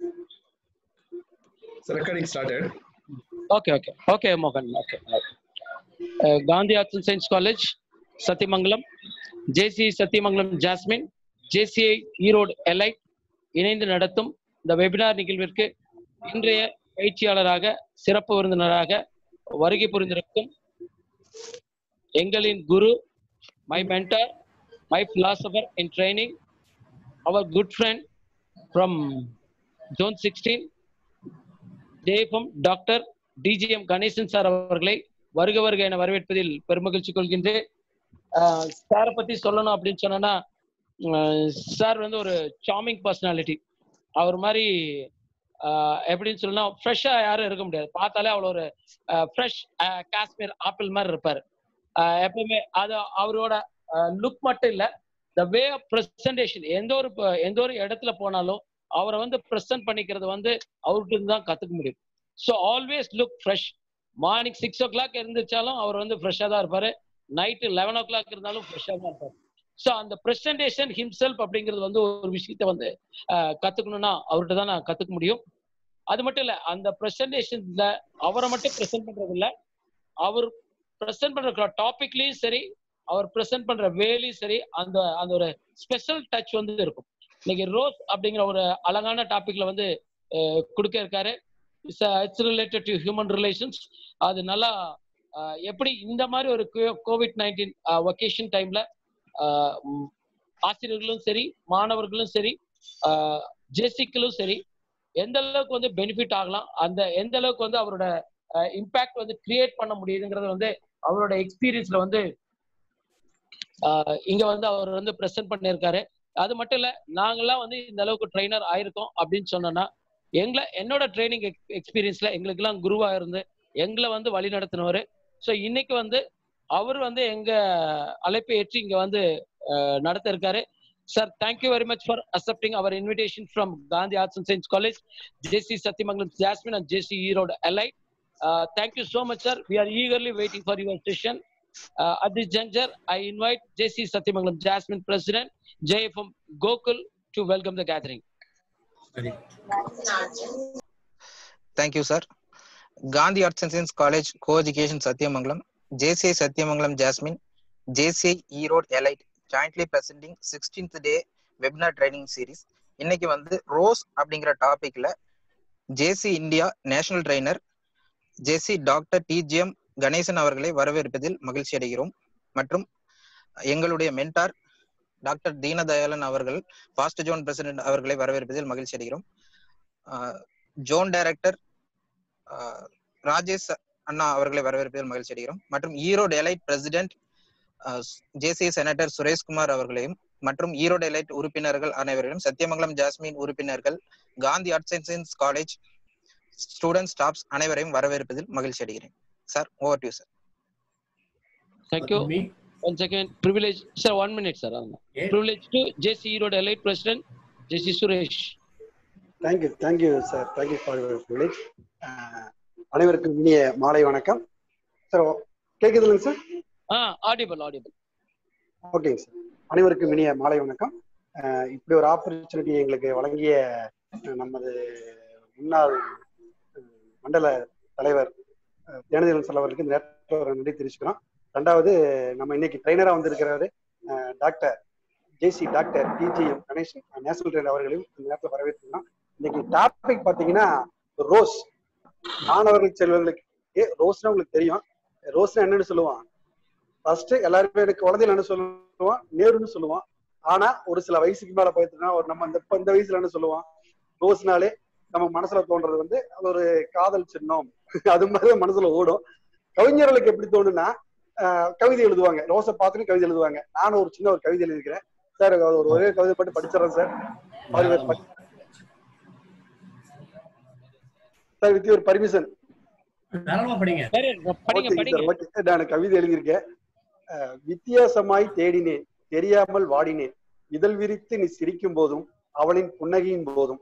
So recording started. Okay, okay. Okay, Mohan. Okay. Uh, Gandhi Arts and Science College, Satyamangalam, JC Satyamangalam Jasmine, JCI Erode elite இணைந்து நடத்தும் இந்த webinar நிகழ்விற்கு இன்றைய பயிற்சியாளராக சிறப்பு விருந்தினராக வருகை புரிந்திருக்கும் எங்களின் குரு my mentor my philosopher in training அவர் good friend from zone sixteen ஜெயபம் டாக்டர் டிஜிஎம் கணேசன் சார் அவர்களை வருக வருக என வரவேற்பதில் பெருமகிழ்ச்சி கொள்கின்றேன் சாரை பத்தி சொல்லணும் அப்படின்னு சொன்னோன்னா சார் வந்து ஒரு சாமிங் பர்சனாலிட்டி அவர் மாதிரி ஆஹ், எப்படின்னு சொல்லணும்னா ஃப்ரெஷ்ஷா யாரும் இருக்க முடியாது பார்த்தாலே அவ்வளோ ஒரு ஃப்ரெஷ் காஷ்மீர் ஆப்பிள் மாதிரி இருப்பார் எப்பவுமே அது அவரோட லுக் மட்டும் இல்ல த வே ஆஃப் ப்ரெசன்டேஷன் எந்த ஒரு ப- எந்த ஒரு இடத்துல போனாலும் அவரை வந்து ப்ரெசென்ட் பண்ணிக்கிறது வந்து அவர்கிட்ட இருந்து தான் கத்துக்க முடியும் so always look fresh morning six o'clock இருந்துச்சாலும் அவர் வந்து ஃப்ரெஷ்ஷாக தான் இருப்பாரு நைட்டு லெவன் ஓ கிளாக் இருந்தாலும் ஃப்ரெஷ்ஷாக தான் இருப்பார் ஸோ அந்த ப்ரெசன்டேஷன் ஹிம்செல்ஃப் அப்படிங்கிறது வந்து ஒரு விஷயத்த வந்து ஆஹ், கத்துக்கணும்னா அவர்கிட்ட தான் நான் கத்துக்க முடியும் அது மட்டும் இல்ல அந்த ப்ரெசன்டேஷன்ல அவரை மட்டும் ப்ரெசென்ட் பண்றது இல்ல அவர் ப்ரெசென்ட் பண்ற டாபிக்லயும் சரி அவர் ப்ரெசென்ட் பண்ற வேலையும் சரி அந்த அந்த ஒரு ஸ்பெஷல் டச் வந்து இருக்கும் இன்னைக்கு ரோஸ் அப்படிங்கிற ஒரு அழகான டாபிக்ல வந்து அஹ், கொடுக்க இருக்காரு it's related to human relations அது நல்லா அஹ், எப்படி இந்த மாதிரி ஒரு கோவிட் நைன்டீன் ஒகேஷன் டைம்ல ஆசிரியர்களும் சரி மாணவர்களும் சரி ஜேசிக்களும் சரி எந்த அளவுக்கு வந்து பெனிஃபிட் ஆகலாம் அந்த எந்த அளவுக்கு வந்து அவரோட இம்பாக்ட் வந்து கிரியேட் பண்ண முடியுதுங்கிறது வந்து அவரோட எக்ஸ்பீரியன்ஸ்ல வந்து ஆஹ் இங்க வந்து அவர் வந்து பிரசன்ட் பண்ணியிருக்காரு அது மட்டும் இல்ல நாங்கெல்லாம் வந்து இந்த அளவுக்கு ட்ரைனர் ஆயிருக்கோம் அப்படின்னு சொன்னோம்னா எங்களை என்னோட ட்ரைனிங் எக்ஸ்பீரியன்ஸ்ல எங்களுக்கெல்லாம் குருவா இருந்து எங்களை வந்து வழி நடத்தினவர் ஸோ இன்னைக்கு வந்து அவர் வந்து எங்க அழைப்பை ஏற்று இங்க வந்து ஆஹ் நடத்த இருக்காரு sir thank you very much for accepting our invitation from Gandhi arts and science college JC Sathyamangalam Jasmine and JC Erode elite thank you so much sir we are eagerly waiting for your session Uh, at this juncture, I invite JC Satyamangalam Jasmine President, JFM Gokul, to welcome the gathering. Thank you, sir. Gandhi Arts and Science College, Co-Education Satyamangalam, JCI Satyamangalam Jasmine, JCI Erode Elite, jointly presenting 16th day webinar training series. இன்னைக்கு வந்து rose அப்படிங்கிற டாபிக்ல JC India national trainer JC doctor DGM Ganesan அவர்களை வரவேற்பதில் மகிழ்ச்சி அடைகிறோம் மற்றும் எங்களுடைய மென்டார் டாக்டர் தீனதயாளன் அவர்கள் பாஸ்ட் ஜோன் பிரசிடென்ட் அவர்களை வரவேற்பதில் மகிழ்ச்சி அடைகிறோம் ஆஹ் ஜோன் டைரக்டர் ஆஹ் ராஜேஷ் அண்ணா அவர்களை வரவேற்பதில் மகிழ்ச்சி அடைகிறோம் மற்றும் Erode elite president JC senator Sureshkumar அவர்களையும் மற்றும் ஈரோடு எலைட் உறுப்பினர்கள் அனைவரையும் சத்தியமங்கலம் ஜாஸ்மின் உறுப்பினர்கள் Gandhi arts and science college student staffs அனைவரையும் வரவேற்பதில் மகிழ்ச்சி அடைகிறேன் sir over to sir Thank you. Me? Once again, privilege, sir, one minute, sir. Yes. Privilege to JC Erode Elite President, JC Suresh. Thank you thank you sir thank you for your privilege அனைவருக்கும் இனிய மாலை வணக்கம் sir கேக்குதுல்லைங்க sir Ah, audible, audible. ஓகேங்க sir அனைவருக்கும் இனிய மாலை வணக்கம் அஹ் இப்படி ஒரு ஆப்பர்ச்சுனிட்டி எங்களுக்கு வழங்கிய அஹ், நமது முன்னாள் அஹ், மண்டல தலைவர் அஹ், தேனதேவன் சார் அவர்களுக்கு இந்த நேரத்தில் ஒரு நன்றி தெரிவிச்சுக்கிறோம் ரெண்டாவது நம்ம இன்னைக்கு ட்ரைனரா வந்திருக்கிறவர் அஹ், doctor JC doctor DG Ganesan national trainer அவர்களையும் இந்த நேரத்தில் வரவேற்கிறோம் இன்னைக்கு டாபிக் பாத்தீங்கன்னா ரோஸ் மாணவர்கள் செல்வங்களுக்கு ஏ ரோஸ்னா உங்களுக்கு தெரியும் ரோஸ்னா என்னன்னு சொல்லுவான் ஃபர்ஸ்ட் எல்லாருமே எனக்கு குழந்தையில என்ன சொல்லுவான் நேருன்னு சொல்லுவான் ஆனா ஒரு சில வயசுக்கு மேல போயிட்டுனா ஒரு நம்ம இந்த இப்ப இந்த வயசுல என்ன சொல்லுவான் ரோஸ்னாலே நம்ம மனசுல தோன்றது வந்து அது ஒரு காதல் சின்னம் அது மாதிரி மனசுல ஓடும் கவிஞர்களுக்கு எப்படி தோணுன்னா ஆஹ் கவிதை எழுதுவாங்க ரோஸை பார்த்துட்டு கவிதை எழுதுவாங்க நானும் ஒரு சின்ன ஒரு கவிதை எழுதியிருக்கிறேன் சார் ஒரு ஒரே கவிதை பாட்டு படிச்சிடறேன் சார் சார் வித் ஒரு பர்மிஷன் தாராளமா படிங்க சரி, படிங்க, படிங்க. நான் கவிதை எழுதியிருக்கேன் அஹ், வித்தியாசமாய் தேடினேன் தெரியாமல் வாடினேன் இதழ் விரித்து நீ சிரிக்கும் போதும் அவளின் புன்னகையின் போதும்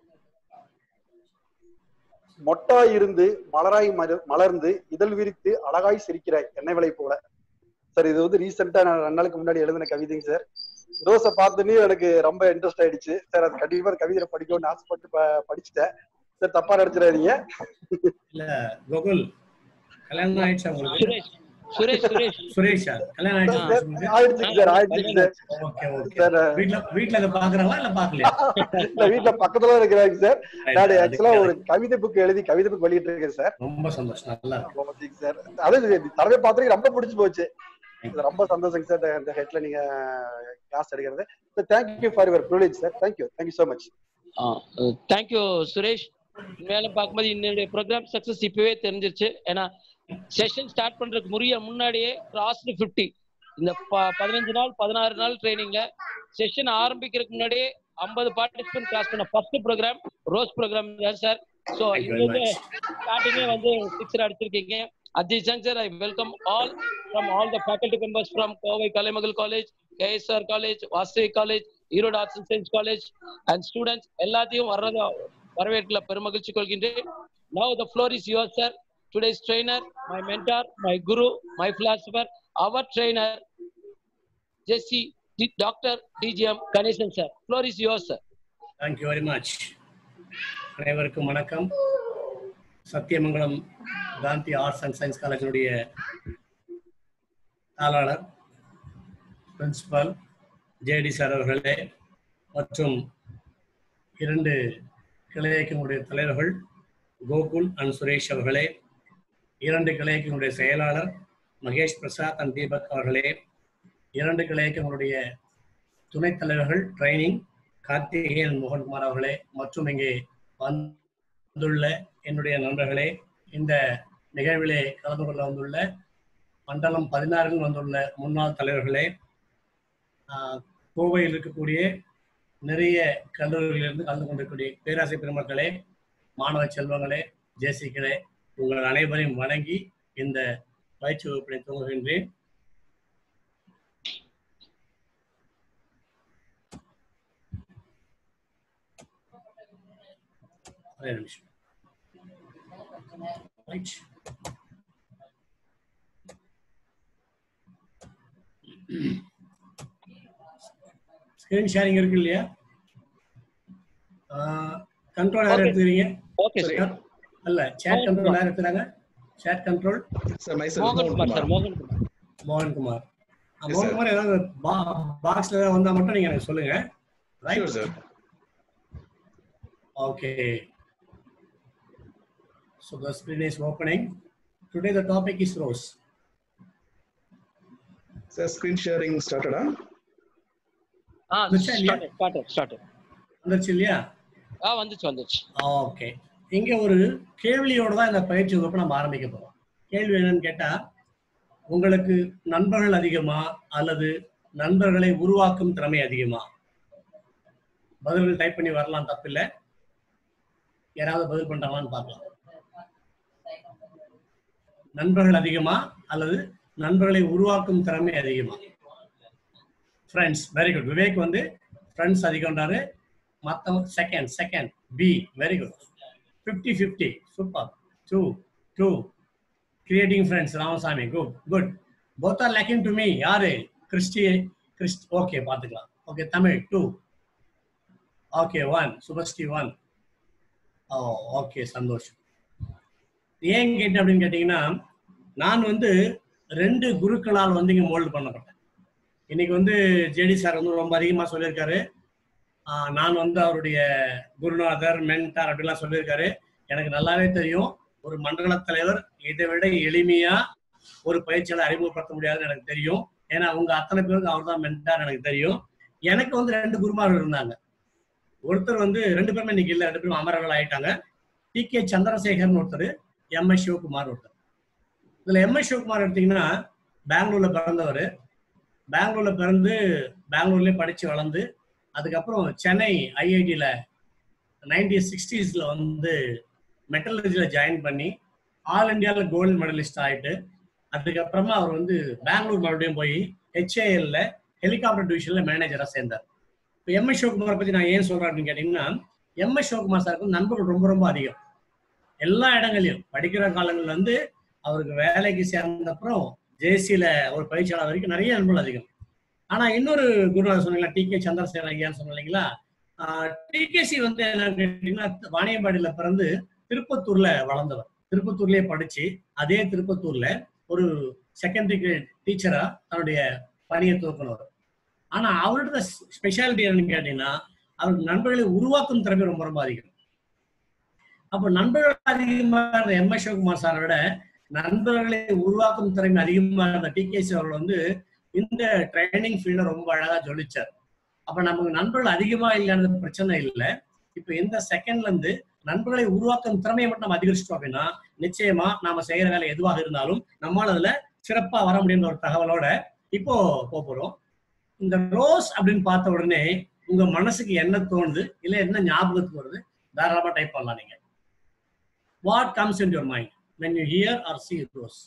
மொட்டாய் இருந்து மலராய் மரு- மலர்ந்து இதழ் விரித்து அழகாய் சிரிக்கிறாய் எண்ணெய் விலை போல சார் இது வந்து ரீசெண்டா நான் ரெண்டு நாளுக்கு முன்னாடி எழுதின கவிதைங்க சார் ரோஸை பார்த்தோன்னே எனக்கு ரொம்ப இன்ட்ரெஸ்ட் ஆயிடுச்சு சார் அது கண்டிப்பா அந்த கவிதை படிக்கணும்னு ஆசைப்பட்டு ப- படிச்சுட்டேன் சார் தப்பா நினைச்சிடாதீங்க இல்ல கோகுல் கல்யாணம் ஆயிடுச்சா உங்களுக்கு சுரேஷ் சுரேஷ் சுரேஷ் சுரேஷா கல்யாணம் ஆயிடுச்சா சார், உங்களுக்கு ஆயிடுச்சுங்க சார் ஆயிடுச்சுங்க சார் ஓகே ஓகே சார் வீட்ல வீட்ல அதை பாக்குறாங்களா இல்ல பாக்கலையா இல்ல வீட்டுல பக்கத்துல இருக்கிறாங்க சார் நான் Right, ஆக்சுவலா அதுக்கு ஒரு கவிதை புக் எழுதி கவிதை புக் வெளியிட்டு இருக்கேன் சார் ரொம்ப சந்தோஷம் நல்லா இருக்கு ஓகேங்க சார் அதாவது தலைமை பார்த்துருக்கு ரொம்ப பிடிச்சு போச்சு இது ரொம்ப சந்தோஷங்க சார் இந்த ஹெட்ல நீங்க கிளாஸ் எடுக்கிறது sir thank you for your privilege sir thank you thank you so much thank you Suresh மேல பார்க்கும்போது என்னுடைய ப்ரோக்ராம் சக்சஸ் இப்பவே தெரிஞ்சிருச்சு ஏன்னா செஷன் ஸ்டார்ட் பண்றதுக்கு முறிய முன்னாடியே கிராஸ்டு ஃபிஃப்டி இந்த ப- பதினஞ்சு நாள் பதினாறு நாள் ட்ரைனிங்ல செஷன் ஆரம்பிக்கிறதுக்கு முன்னாடியே ஐம்பது பார்ட்டிசிபென்ட் கிளாஸ் பண்ண ஃபர்ஸ்ட் ப்ரோக்ராம் ரோஸ் ப்ரோக்ராம் தான் சார் ஸோ Thank you இது very வந்து much. ஸ்டார்டிங்கே வந்து சிக்ஸர் அடிச்சிருக்கீங்க at the juncture I welcome all from all the faculty members from Kovai Kalaimagal college KSR college Vasthavi college Erode arts and science college and students எல்லாத்தையும் வர்றத வரவேற்கல பெருமகிழ்ச்சி கொள்கின்றேன் now the floor is your sir today's trainer my mentor my guru my philosopher our trainer JC doctor DGM Ganesan sir floor is your sir thank you very much அனைவருக்கும் வணக்கம் Sathyamangalam Gandhi arts and science காலேஜினுடைய தாளாளர் principal JD sir அவர்களே மற்றும் இரண்டு கிளையக்கங்களுடைய தலைவர்கள் Gokul and Suresh அவர்களே இரண்டு கிளையக்கங்களுடைய செயலாளர் மகேஷ் பிரசாத் அண்ட் தீபக் அவர்களே இரண்டு கிளையக்கங்களுடைய துணைத் தலைவர்கள் ட்ரைனிங் கார்த்திகேயன் மோகன்குமார் அவர்களே மற்றும் இங்கே வந்துள்ள என்னுடைய நண்பர்களே இந்த நிகழ்விலே கலந்து கொள்ள வந்துள்ள மண்டலம் பதினாறில் வந்துள்ள முன்னாள் தலைவர்களே ஆஹ், கோவையில் இருக்கக்கூடிய நிறைய கல்லூரிகளிலிருந்து கலந்து கொண்டிருக்கக்கூடிய பேராசை பெருமக்களே மாணவ செல்வங்களே ஜேசிக்களே உங்கள் அனைவரையும் வணங்கி இந்த பயிற்சி வகுப்பினை துவங்குகின்றேன் ஒரே நிமிஷம் ரைட் ஸ்கிரீன் ஷேரிங் இருக்கு இல்லையா கண்ட்ரோல் யார் Okay. எடுத்துக்கிறீங்க ஓகே சார் அல்ல சேட் கண்ட்ரோல் யார் எடுத்துறாங்க சேட் கண்ட்ரோல் Sir, myself, மோகன் குமார் சார் Mohan மோகன் குமார் மோகன்குமார் Yes, மோகன் sir. குமார் ஏதாவது பாக்ஸ்ல ஏதாவது வந்தா மட்டும் நீங்க எனக்கு சொல்லுங்க Kumar. Sure, sir. Okay. So the screen is opening. Today the topic is rose. Sir, screen sharing started, huh? ஆ வந்துச்சா இல்லையா? ஸ்டார்ட் ஸ்டார்ட் வந்துருச்சு இல்லையா ஆ வந்துச்சு வந்துச்சு ஓகே இங்க ஒரு கேள்வியோட தான் இந்த பயிற்சி வகுப்பு நம்ம ஆரம்பிக்க போறோம் கேள்வி என்னன்னு கேட்டா உங்களுக்கு நண்பர்கள் அதிகமா அல்லது நண்பர்களை உருவாக்கும் திறமை அதிகமா பதில்கள் டைப் பண்ணி வரலாம் தப்பில்லை யாராவது பதில் பண்றாங்களான்னு பார்க்கலாம் நண்பர்கள் அதிகமா அல்லது நண்பர்களை உருவாக்கும் திறமை அதிகமா ஃப்ரெண்ட்ஸ் வெரி குட் விவேக் வந்து ஃப்ரெண்ட்ஸ் அதிகம்ன்றாரு மற்றவங்க second second be very good fifty fifty super to to creating friends Ramasamy good good both are lacking to me யாரு கிறிஸ்டி கிறிஸ்ட் ஓகே பார்த்துக்கலாம் okay Tamil too okay one Subashree one oh okay சந்தோஷம் ஏன் கேட்டேன் அப்படின்னு கேட்டிங்கன்னா நான் வந்து ரெண்டு குருக்களால் வந்து இங்கே மோல்டு பண்ணப்பட்டேன் இன்னைக்கு வந்து ஜேடி சார் வந்து ரொம்ப அதிகமாக சொல்லியிருக்காரு ஆஹ் நான் வந்து அவருடைய குருநாதர் மென்டார் அப்படிலாம் சொல்லியிருக்காரு எனக்கு நல்லாவே தெரியும் ஒரு மண்டல தலைவர் இதை விட எளிமையா ஒரு பயிற்சியாளர் அறிமுகப்படுத்த முடியாதுன்னு எனக்கு தெரியும் ஏன்னா அவங்க அத்தனை பேருக்கு அவர் தான் மென்டார் எனக்கு தெரியும் எனக்கு வந்து ரெண்டு குருமார்கள் இருந்தாங்க ஒருத்தர் வந்து ரெண்டு பேருமே இன்னைக்கு இல்லை ரெண்டு பேரும் அமரர்கள் ஆயிட்டாங்க டி கே சந்திரசேகர்னு ஒருத்தர் எம் எஸ் சிவகுமார் ஒருத்தர் இதுல எம் எஸ் சிவகுமார் எடுத்தீங்கன்னா பெங்களூர்ல பிறந்தவர் பெங்களூர்ல பிறந்து பெங்களூர்லயே படிச்சு வளர்ந்து அதுக்கப்புறம் சென்னை ஐஐடியில நைன்டீன் சிக்ஸ்டீஸ்ல வந்து மெட்டலர்ஜியில ஜாயின் பண்ணி ஆல் இந்தியாவில் கோல்டு மெடலிஸ்ட் ஆயிட்டு அதுக்கப்புறமா அவர் வந்து பெங்களூர் மறுபடியும் போய் ஹெச்ஏஎல்ல ஹெலிகாப்டர் டிவிஷன்ல மேனேஜரா சேர்ந்தார் இப்போ எம் எஸ் சிவகுமாரை பத்தி நான் ஏன் சொல்றேன் அப்படின்னு கேட்டீங்கன்னா எம் எஸ் சிவகுமார் சாருக்கு வந்து நண்பர்கள் ரொம்ப ரொம்ப அதிகம் எல்லா இடங்களையும் படிக்கிற காலங்கள்ல இருந்து அவருக்கு வேலைக்கு சேர்ந்த அப்புறம் ஜேசியில ஒரு பயிற்சியாளர் வரைக்கும் நிறைய நண்பர்கள் அதிகம் ஆனா இன்னொரு குருநாதர் சொன்னீங்களா டி கே சந்திரசேகர் ஐயான்னு சொன்னோம் இல்லைங்களா டிகேசி வந்து என்னன்னு கேட்டீங்கன்னா வாணியம்பாடியில பிறந்து திருப்பத்தூர்ல வளர்ந்தவர் திருப்பத்தூர்லயே படிச்சு அதே திருப்பத்தூர்ல ஒரு செகண்டரி கிரேட் டீச்சரா தன்னுடைய பணியை துவக்கினவர் ஆனா அவரோட ஸ்பெஷாலிட்டி என்னன்னு கேட்டீங்கன்னா அவருக்கு நண்பர்களை உருவாக்கும் திறமை ரொம்ப ரொம்ப அதிகம் அப்ப நண்பர்கள் அதிகமா இருந்த எம் எஸ் சிவகுமார் சாரை விட நண்பர்களை உருவாக்கும் திறமை அதிகமா இருந்த டிகேசி அவர்கள் வந்து இந்த ட்ரைனிங் ஃபீல்ட ரொம்ப அழகா ஜொலிச்சார் அப்ப நமக்கு நண்பர்கள் அதிகமா இல்லைன்றது பிரச்சனை இல்லை இப்ப இந்த செகண்ட்ல இருந்து நண்பர்களை உருவாக்கும் திறமையை மட்டும் நம்ம அதிகரிச்சிட்டோம் அப்படின்னா நிச்சயமா நாம செய்யற வேலை எதுவாக இருந்தாலும் நம்மளால அதுல சிறப்பா வர முடியுன்ற ஒரு தகவலோட இப்போ போக போறோம் இந்த ரோஸ் அப்படின்னு பார்த்த உடனே உங்க மனசுக்கு என்ன தோணுது இல்ல என்ன ஞாபகத்துக்கு வருது தாராளமா டைப் பண்ணலாம் நீங்க what comes in your mind when you hear or see rose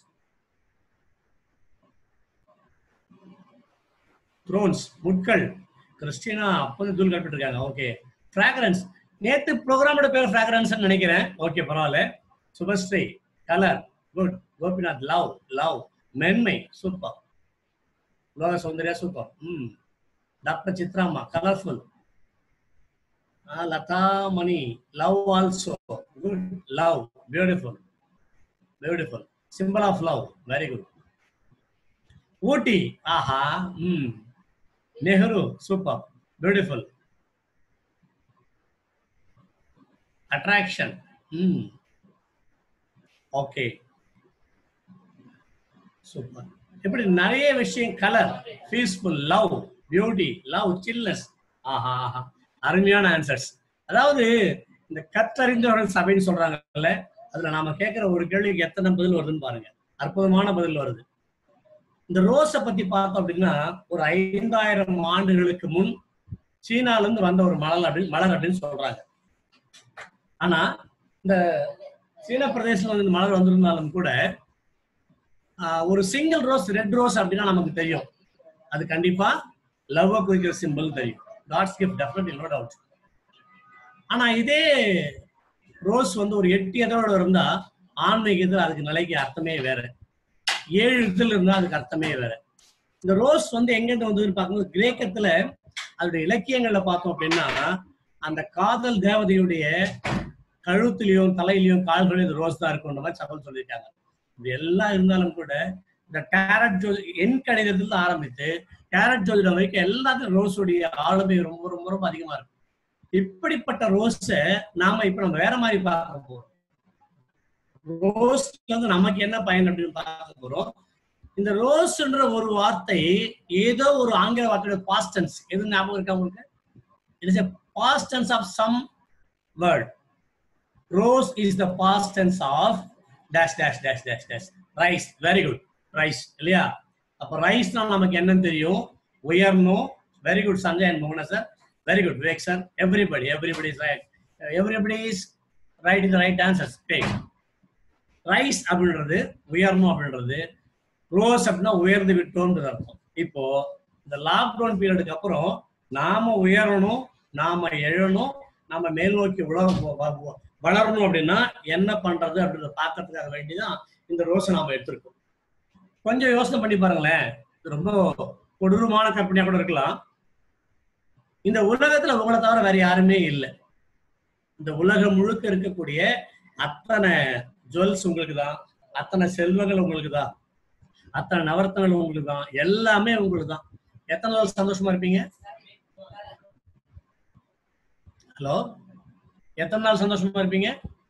thorns முட்கள் கிறிஸ்டினா அப்போது தூள் கட்டுட்டு இருக்காங்க ஓகே ஃப்ராக்ரன்ஸ் நேத்து ப்ரோக்ராமோட பேர் ஃப்ராக்ரன்ஸ் நினைக்கிறேன் ஓகே பரவாயில்ல Subashree colour good Gopinath love love மென்மை சூப்பர் லோக சௌந்தர்யா சூப்பர் ம் டாக்டர் சித்ராமா colourful Latha Mani love also good love beautiful beautiful simple of love very good Ooty ஆஹா ம் நெஹ்ரு சூப்பர் பியூட்டிஃபுல் அட்ராக்ஷன் ம் ஓகே சூப்பர் இப்படி நிறைய விஷயம் colour peaceful love beauty love chillness ஆஹா ஆஹா அருமையான ஆன்சர்ஸ் அதாவது இந்த கத்தறிந்தவர்கள் சபைன்னு சொல்றாங்கல்ல அதுல நாம கேட்கிற ஒரு கேள்விக்கு எத்தனை பதில் வருதுன்னு பாருங்க அற்புதமான பதில் வருது இந்த ரோஸை பத்தி பார்த்தோம் அப்படின்னா ஒரு ஐந்தாயிரம் ஆண்டுகளுக்கு முன் சீனால இருந்து வந்த ஒரு மலர் அப்படின்னு மலர் அப்படின்னு சொல்றாங்க ஆனா இந்த சீன பிரதேசத்துல வந்து இந்த மலர் வந்திருந்தாலும் கூட ஆஹ், ஒரு சிங்கிள் ரோஸ் ரெட் ரோஸ் அப்படின்னா நமக்கு தெரியும் அது கண்டிப்பா லவ் குறிக்கிற சிம்பிள் தெரியும் God's gift definitely no doubt ஆனா இதே ரோஸ் வந்து ஒரு எட்டு இதழோட இருந்தா ஆன்மீகத்தில் அதுக்கு நிலைக்கு அர்த்தமே வேற ஏழு இதுல இருந்தா அதுக்கு அர்த்தமே வேற இந்த ரோஸ் வந்து எங்கிருந்து வந்ததுன்னு பார்க்கும்போது கிரேக்கத்துல அதோட இலக்கியங்கள்ல பார்த்தோம் அப்படின்னா அந்த காதல் தேவதையுடைய கழுத்துலயும் தலையிலயும் கால்களையும் இந்த ரோஸ் தான் இருக்குன்ற மாதிரி தகவல் சொல்லியிருக்காங்க இது எல்லாம் இருந்தாலும் கூட இந்த கேரட் ஜோதி எண் கணிதத்துல ஆரம்பித்து கேரட் ஜோதிடம் வரைக்கும் எல்லாத்துக்கும் ரோஸுடைய ஆளுமை ரொம்ப ரொம்ப ரொம்ப அதிகமா இருக்கும் இப்படிப்பட்ட ரோஸை நாம இப்ப நம்ம வேற மாதிரி பார்க்க போறோம் ரோஸ்ல வந்து நமக்கு என்ன பயன் அப்படின்னு பார்க்க போறோம் இந்த ரோஸ்ன்ற ஒரு வார்த்தை ஏதோ ஒரு ஆங்கில வார்த்தையோட பாஸ்டன்ஸ் எது ஞாபகம் இருக்கா உங்களுக்கு இட் இஸ் எ பாஸ்டன்ஸ் of some word rose is the பாஸ்டன்ஸ் of dash dash dash dash dash rise very good rise இல்லையா அப்ப ரைஸ்னா நமக்கு என்னன்னு தெரியும் உயர்ணும் வெரி குட் சஞ்சய் அண்ட் மோகன sir very good Vivek sir everybody everybody is right everybody is right is right answers take rise அப்படின்றது உயரணும் அப்படின்றது ரோஸ் அப்படின்னா உயர்ந்து விட்டோம்ன்றது அர்த்தம் இப்போ இந்த லாக்டவுன் பீரியடுக்கு அப்புறம் நாம உயரணும் நாம எழணும் நாம மேல் நோக்கி உலக வளரணும் அப்படின்னா என்ன பண்றது அப்படின்றத பார்க்கறதுக்காக வேண்டிதான் இந்த ரோஸை நாம எடுத்திருக்கோம் கொஞ்சம் யோசனை பண்ணி பாருங்களேன் இது ரொம்ப கொடூரமான கற்பனையா கூட இருக்கலாம் இந்த உலகத்துல உங்களை தவிர வேற யாருமே இல்லை இந்த உலகம் முழுக்க இருக்கக்கூடிய அத்தனை ஜுவல்ஸ் உங்களுக்கு தான் அத்தனை செல்வங்கள் உங்களுக்கு தான் அத்தனை நவரத்தங்கள் உங்களுக்கு தான் எல்லாமே உங்களுக்கு தான் எத்தனை நாள் சந்தோஷமா இருப்பீங்க ஹலோ எத்தனை நாள் சந்தோஷமா இருப்பீங்க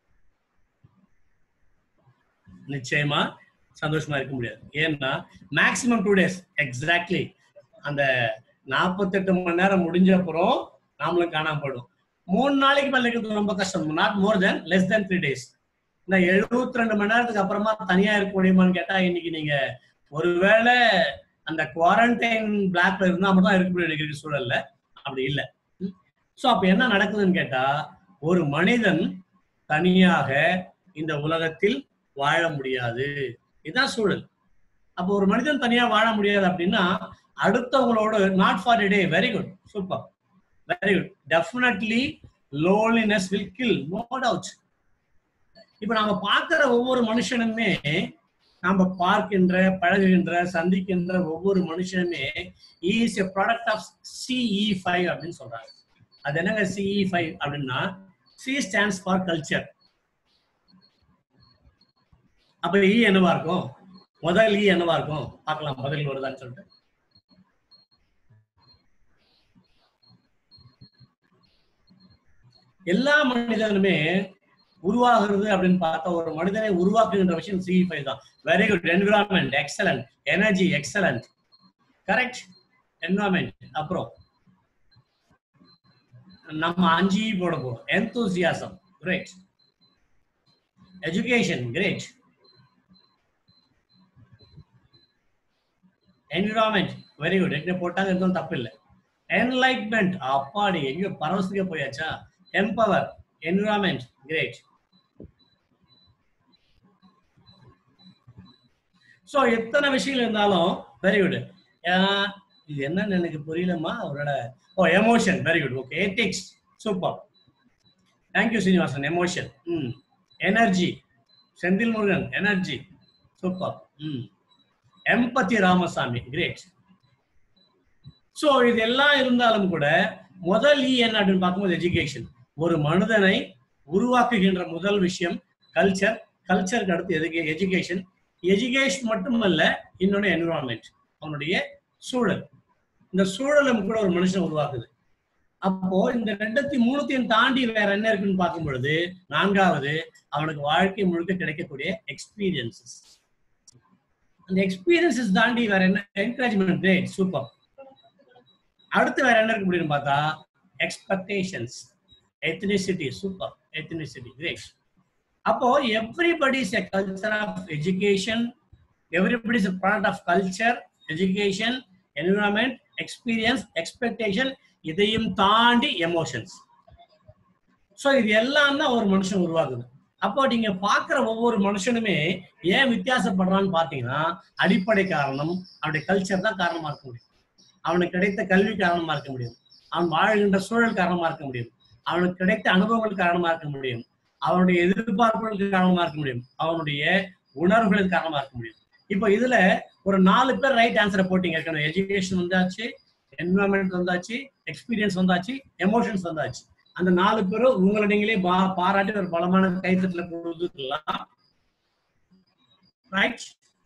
நிச்சயமா சந்தோஷமா இருக்க முடியாது ஏன்னா மேக்சிமம் டூ டேஸ் எக்ஸாக்ட்லி அந்த நாற்பத்தெட்டு மணி நேரம் முடிஞ்ச அப்புறம் நாமளும் காணாம போயிடும் மூணு நாளைக்கு மேல இருக்கிறது ரொம்ப கஷ்டம் not more then less then three days இந்த எழுபத்தி ரெண்டு மணி நேரத்துக்கு அப்புறமா தனியா இருக்க முடியுமான்னு கேட்டா இன்னைக்கு நீங்க ஒருவேளை அந்த குவாரண்டைன் பிளாக்ல இருந்தா மட்டும் தான் இருக்க முடியும் இருக்கிற சூழல்ல அப்படி இல்லை ஸோ அப்ப என்ன நடக்குதுன்னு கேட்டா ஒரு மனிதன் தனியாக இந்த உலகத்தில் வாழ முடியாது இதுதான் சூழல் அப்போ ஒரு மனிதன் தனியா வாழ முடியாது அப்படின்னா அடுத்தவங்களோட not for day very good super very good definitely loneliness will kill no doubt இப்ப நாம பார்க்கிற ஒவ்வொரு மனுஷனுமே நாம பார்க்கின்ற பழகுகின்ற சந்திக்கின்ற ஒவ்வொரு மனுஷனுமே is a product of CE five அப்படின்னு சொல்றாங்க அது என்னங்க சிஇ ஃபைவ் அப்படின்னா சி ஸ்டாண்ட்ஸ் ஃபார் கல்ச்சர் அப்ப இ என்னவா இருக்கும் முதல் இ என்னவா இருக்கும் பார்க்கலாம் பதில் வருதான்னு சொல்லிட்டு எல்லா மனிதனுமே உருவாகிறது அப்படின்னு பார்த்தா ஒரு மனிதனை உருவாக்குகின்ற விஷயம் சி ஃபைவ் தான் very good environment excellent energy excellent correct environment அப்புறம் நம்ம அஞ்சு போட போறோம் enthusiasm great education great environment very good எங்க போட்டாங்க எதுவும் தப்பு இல்லை என்லைட்மெண்ட் அப்பாடி எங்க பரவசத்துக்கே போயாச்சா எம்பவர் என்விரான்மெண்ட் கிரேட் ஸோ எத்தனை விஷயங்கள் இருந்தாலும் வெரி குட் இது என்னன்னு எனக்கு புரியலம்மா அவரோட oh emotion very good okay ethics super thank you Srinivasan emotion ம் energy Senthil Murugan energy super ம் எம்பத்தி ராமசாமி கிரேட் ஸோ இது எல்லாம் இருந்தாலும் கூட முதல் இ என்ன அப்படின்னு பார்க்கும்போது எஜுகேஷன் ஒரு மனிதனை உருவாக்குகின்ற முதல் விஷயம் கல்ச்சர் கல்ச்சருக்கு அடுத்து எதுக்கு எஜுகேஷன் எஜுகேஷன் மட்டுமல்ல இன்னொன்று என்விரான்மெண்ட் அவனுடைய சூழல் இந்த சூழலும் கூட ஒரு மனுஷன் உருவாக்குது அப்போ இந்த ரெண்டத்தி மூணுத்தையும் தாண்டி வேற என்ன இருக்குன்னு பார்க்கும் பொழுது நான்காவது அவனுக்கு வாழ்க்கை முழுக்க கிடைக்கக்கூடிய எக்ஸ்பீரியன்சஸ் அந்த எக்ஸ்பீரியன்சஸ் தாண்டி வேற என்ன என்கரேஜ்மெண்ட் கிரேட் சூப்பர் அடுத்து வேற என்ன இருக்கு அப்படின்னு பார்த்தா expectations ethnicity super ethnicity great அப்போ everybody is a culture of education everybody is product of culture education environment experience expectation இதையும் தாண்டி எமோஷன்ஸ் ஸோ இது எல்லாம் தான் ஒரு மனுஷன் உருவாக்குது அப்போ நீங்க பாக்குற ஒவ்வொரு மனுஷனுமே ஏன் வித்தியாசப்படுறான்னு பாத்தீங்கன்னா அடிப்படை காரணம் அவனுடைய கல்ச்சர் தான் காரணமா இருக்க முடியும் அவனுக்கு கிடைத்த கல்வி காரணமா இருக்க முடியும் அவன் வாழ்கின்ற சூழல் காரணமா இருக்க முடியும் அவனுக்கு கிடைத்த அனுபவங்கள் காரணமா இருக்க முடியும் அவனுடைய எதிர்பார்ப்புகளுக்கு காரணமா இருக்க முடியும் அவனுடைய உணர்வுகளுக்கு காரணமா இருக்க முடியும் இப்போ இதுல ஒரு நாலு பேர் ரைட் ஆன்சரை போட்டீங்க இருக்கணும் எஜுகேஷன் வந்தாச்சு என்வரன்மெண்ட் வந்தாச்சு எக்ஸ்பீரியன்ஸ் வந்தாச்சு எமோஷன்ஸ் வந்தாச்சு அந்த நாலு பேரும் உங்களை நீங்களே பா- பாராட்டி ஒரு பலமான கைத்தட்டல கொடுத்துக்கலாம் ரைட்